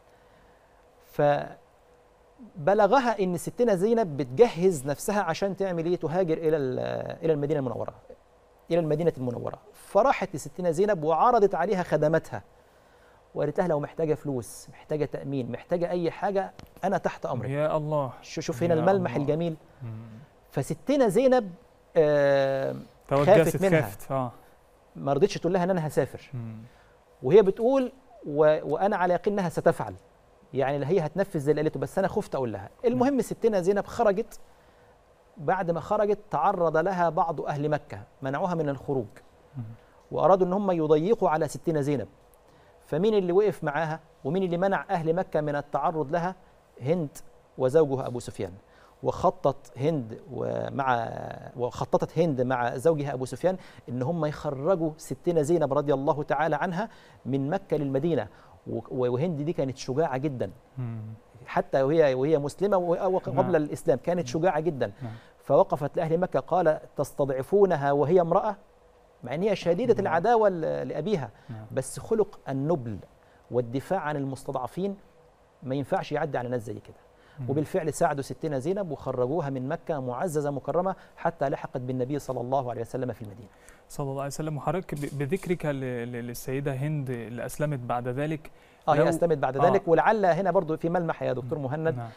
فبلغها ان ستنا زينب بتجهز نفسها عشان تعمل ايه تهاجر الى ال- الى المدينه المنوره الى المدينه المنوره فراحت لستنا زينب وعرضت عليها خدماتها وقالت لها لو محتاجه فلوس محتاجه تامين محتاجه اي حاجه انا تحت امرك يا الله شو- شوف هنا يا الملمح الله. الجميل مم. فستنا زينب آه توجست منها. خافت اه ما رضتش تقول لها ان انا هسافر مم. وهي بتقول و... وانا على يقين انها ستفعل يعني هي هتنفذ زي اللي قالته بس انا خفت اقول لها المهم ستنا زينب خرجت بعد ما خرجت تعرض لها بعض اهل مكه منعوها من الخروج مم. وارادوا ان هم يضيقوا على ستنا زينب فمين اللي وقف معاها ومين اللي منع اهل مكه من التعرض لها هند وزوجها ابو سفيان وخطط هند ومع وخططت هند مع زوجها ابو سفيان ان هم يخرجوا ستنا زينب رضي الله تعالى عنها من مكه للمدينه و- وهند دي كانت شجاعه جدا مم. حتى وهي وهي مسلمه و- وقبل نعم. الاسلام كانت شجاعه جدا نعم. فوقفت لاهل مكه قال تستضعفونها وهي امراه مع ان هي شديده الله. العداوه ل- لابيها نعم. بس خلق النبل والدفاع عن المستضعفين ما ينفعش يعدي على ناس زي كده مم. وبالفعل ساعدوا ستنا زينب وخرجوها من مكة معززة مكرمة حتى لحقت بالنبي صلى الله عليه وسلم في المدينة صلى الله عليه وسلم وحضرتك ب- بذكرك ل- ل- للسيده هند اللي اسلمت بعد ذلك اه لو- هي أسلمت بعد آه. ذلك ولعل هنا برضو في ملمح يا دكتور مهند نعم.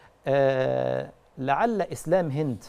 آه لعل إسلام هند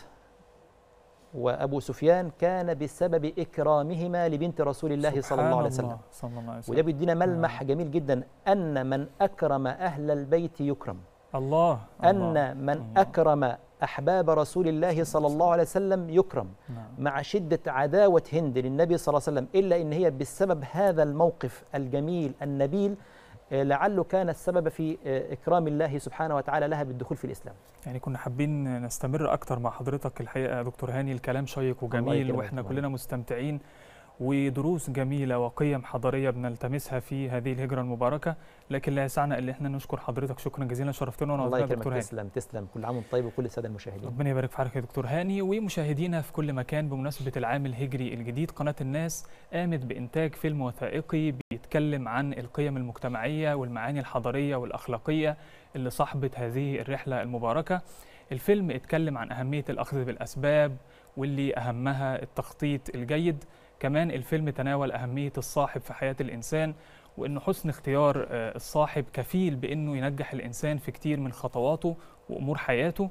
وأبو سفيان كان بسبب إكرامهما لبنت رسول الله صلى سبحان الله عليه وسلم الله صلى الله عليه وده وسلم بيدينا ملمح جميل جدا أن من أكرم أهل البيت يكرم الله الله. أن من الله. أكرم أحباب رسول الله صلى الله عليه وسلم يكرم نعم. مع شدة عداوة هند للنبي صلى الله عليه وسلم إلا إن هي بسبب هذا الموقف الجميل النبيل آه، لعله كان السبب في آه، إكرام الله سبحانه وتعالى لها بالدخول في الإسلام يعني كنا حابين نستمر اكتر مع حضرتك الحقيقه يا دكتور هاني الكلام شيق وجميل يكرمك واحنا طبعاً. كلنا مستمتعين ودروس جميله وقيم حضاريه بنلتمسها في هذه الهجره المباركه لكن لا يسعنا الا احنا نشكر حضرتك شكرا جزيلا شرفتنا الله ونورتنا يا يكرمك دكتور هاني تسلم تسلم كل عام وانت طيب وكل السادة المشاهدين ربنا يبارك في حضرتك يا دكتور هاني ومشاهدينا في كل مكان بمناسبة العام الهجري الجديد قناة الناس قامت بإنتاج فيلم وثائقي بيتكلم عن القيم المجتمعية والمعاني الحضارية والأخلاقية اللي صاحبت هذه الرحلة المباركة الفيلم اتكلم عن أهمية الأخذ بالأسباب واللي أهمها التخطيط الجيد كمان الفيلم تناول أهمية الصاحب في حياة الإنسان وإنه حسن اختيار آه، الصاحب كفيل بإنه ينجح الإنسان في كتير من خطواته وأمور حياته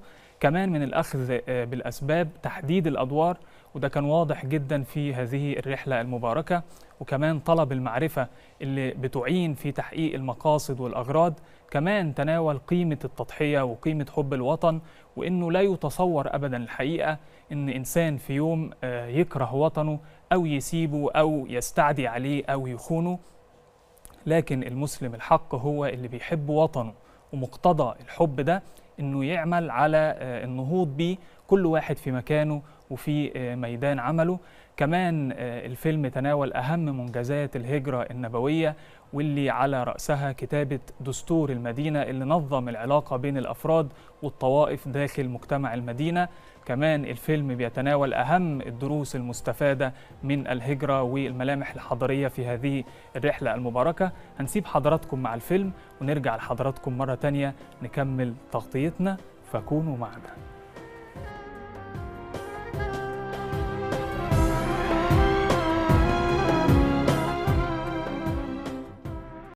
كمان من الأخذ آه، بالأسباب تحديد الأدوار وده كان واضح جدا في هذه الرحلة المباركة وكمان طلب المعرفة اللي بتعين في تحقيق المقاصد والأغراض كمان تناول قيمة التضحية وقيمة حب الوطن وإنه لا يتصور أبدا الحقيقة إن إنسان في يوم آه، يكره وطنه أو يسيبه أو يستعدي عليه أو يخونه لكن المسلم الحق هو اللي بيحب وطنه ومقتضى الحب ده انه يعمل على آه، النهوض بيه كل واحد في مكانه وفي آه، ميدان عمله كمان آه، الفيلم تناول اهم منجزات الهجره النبويه واللي على راسها كتابه دستور المدينه اللي نظم العلاقه بين الافراد والطوائف داخل مجتمع المدينه كمان الفيلم بيتناول اهم الدروس المستفاده من الهجره والملامح الحضاريه في هذه الرحله المباركه هنسيب حضراتكم مع الفيلم ونرجع لحضراتكم مره تانية نكمل تغطيتنا فكونوا معنا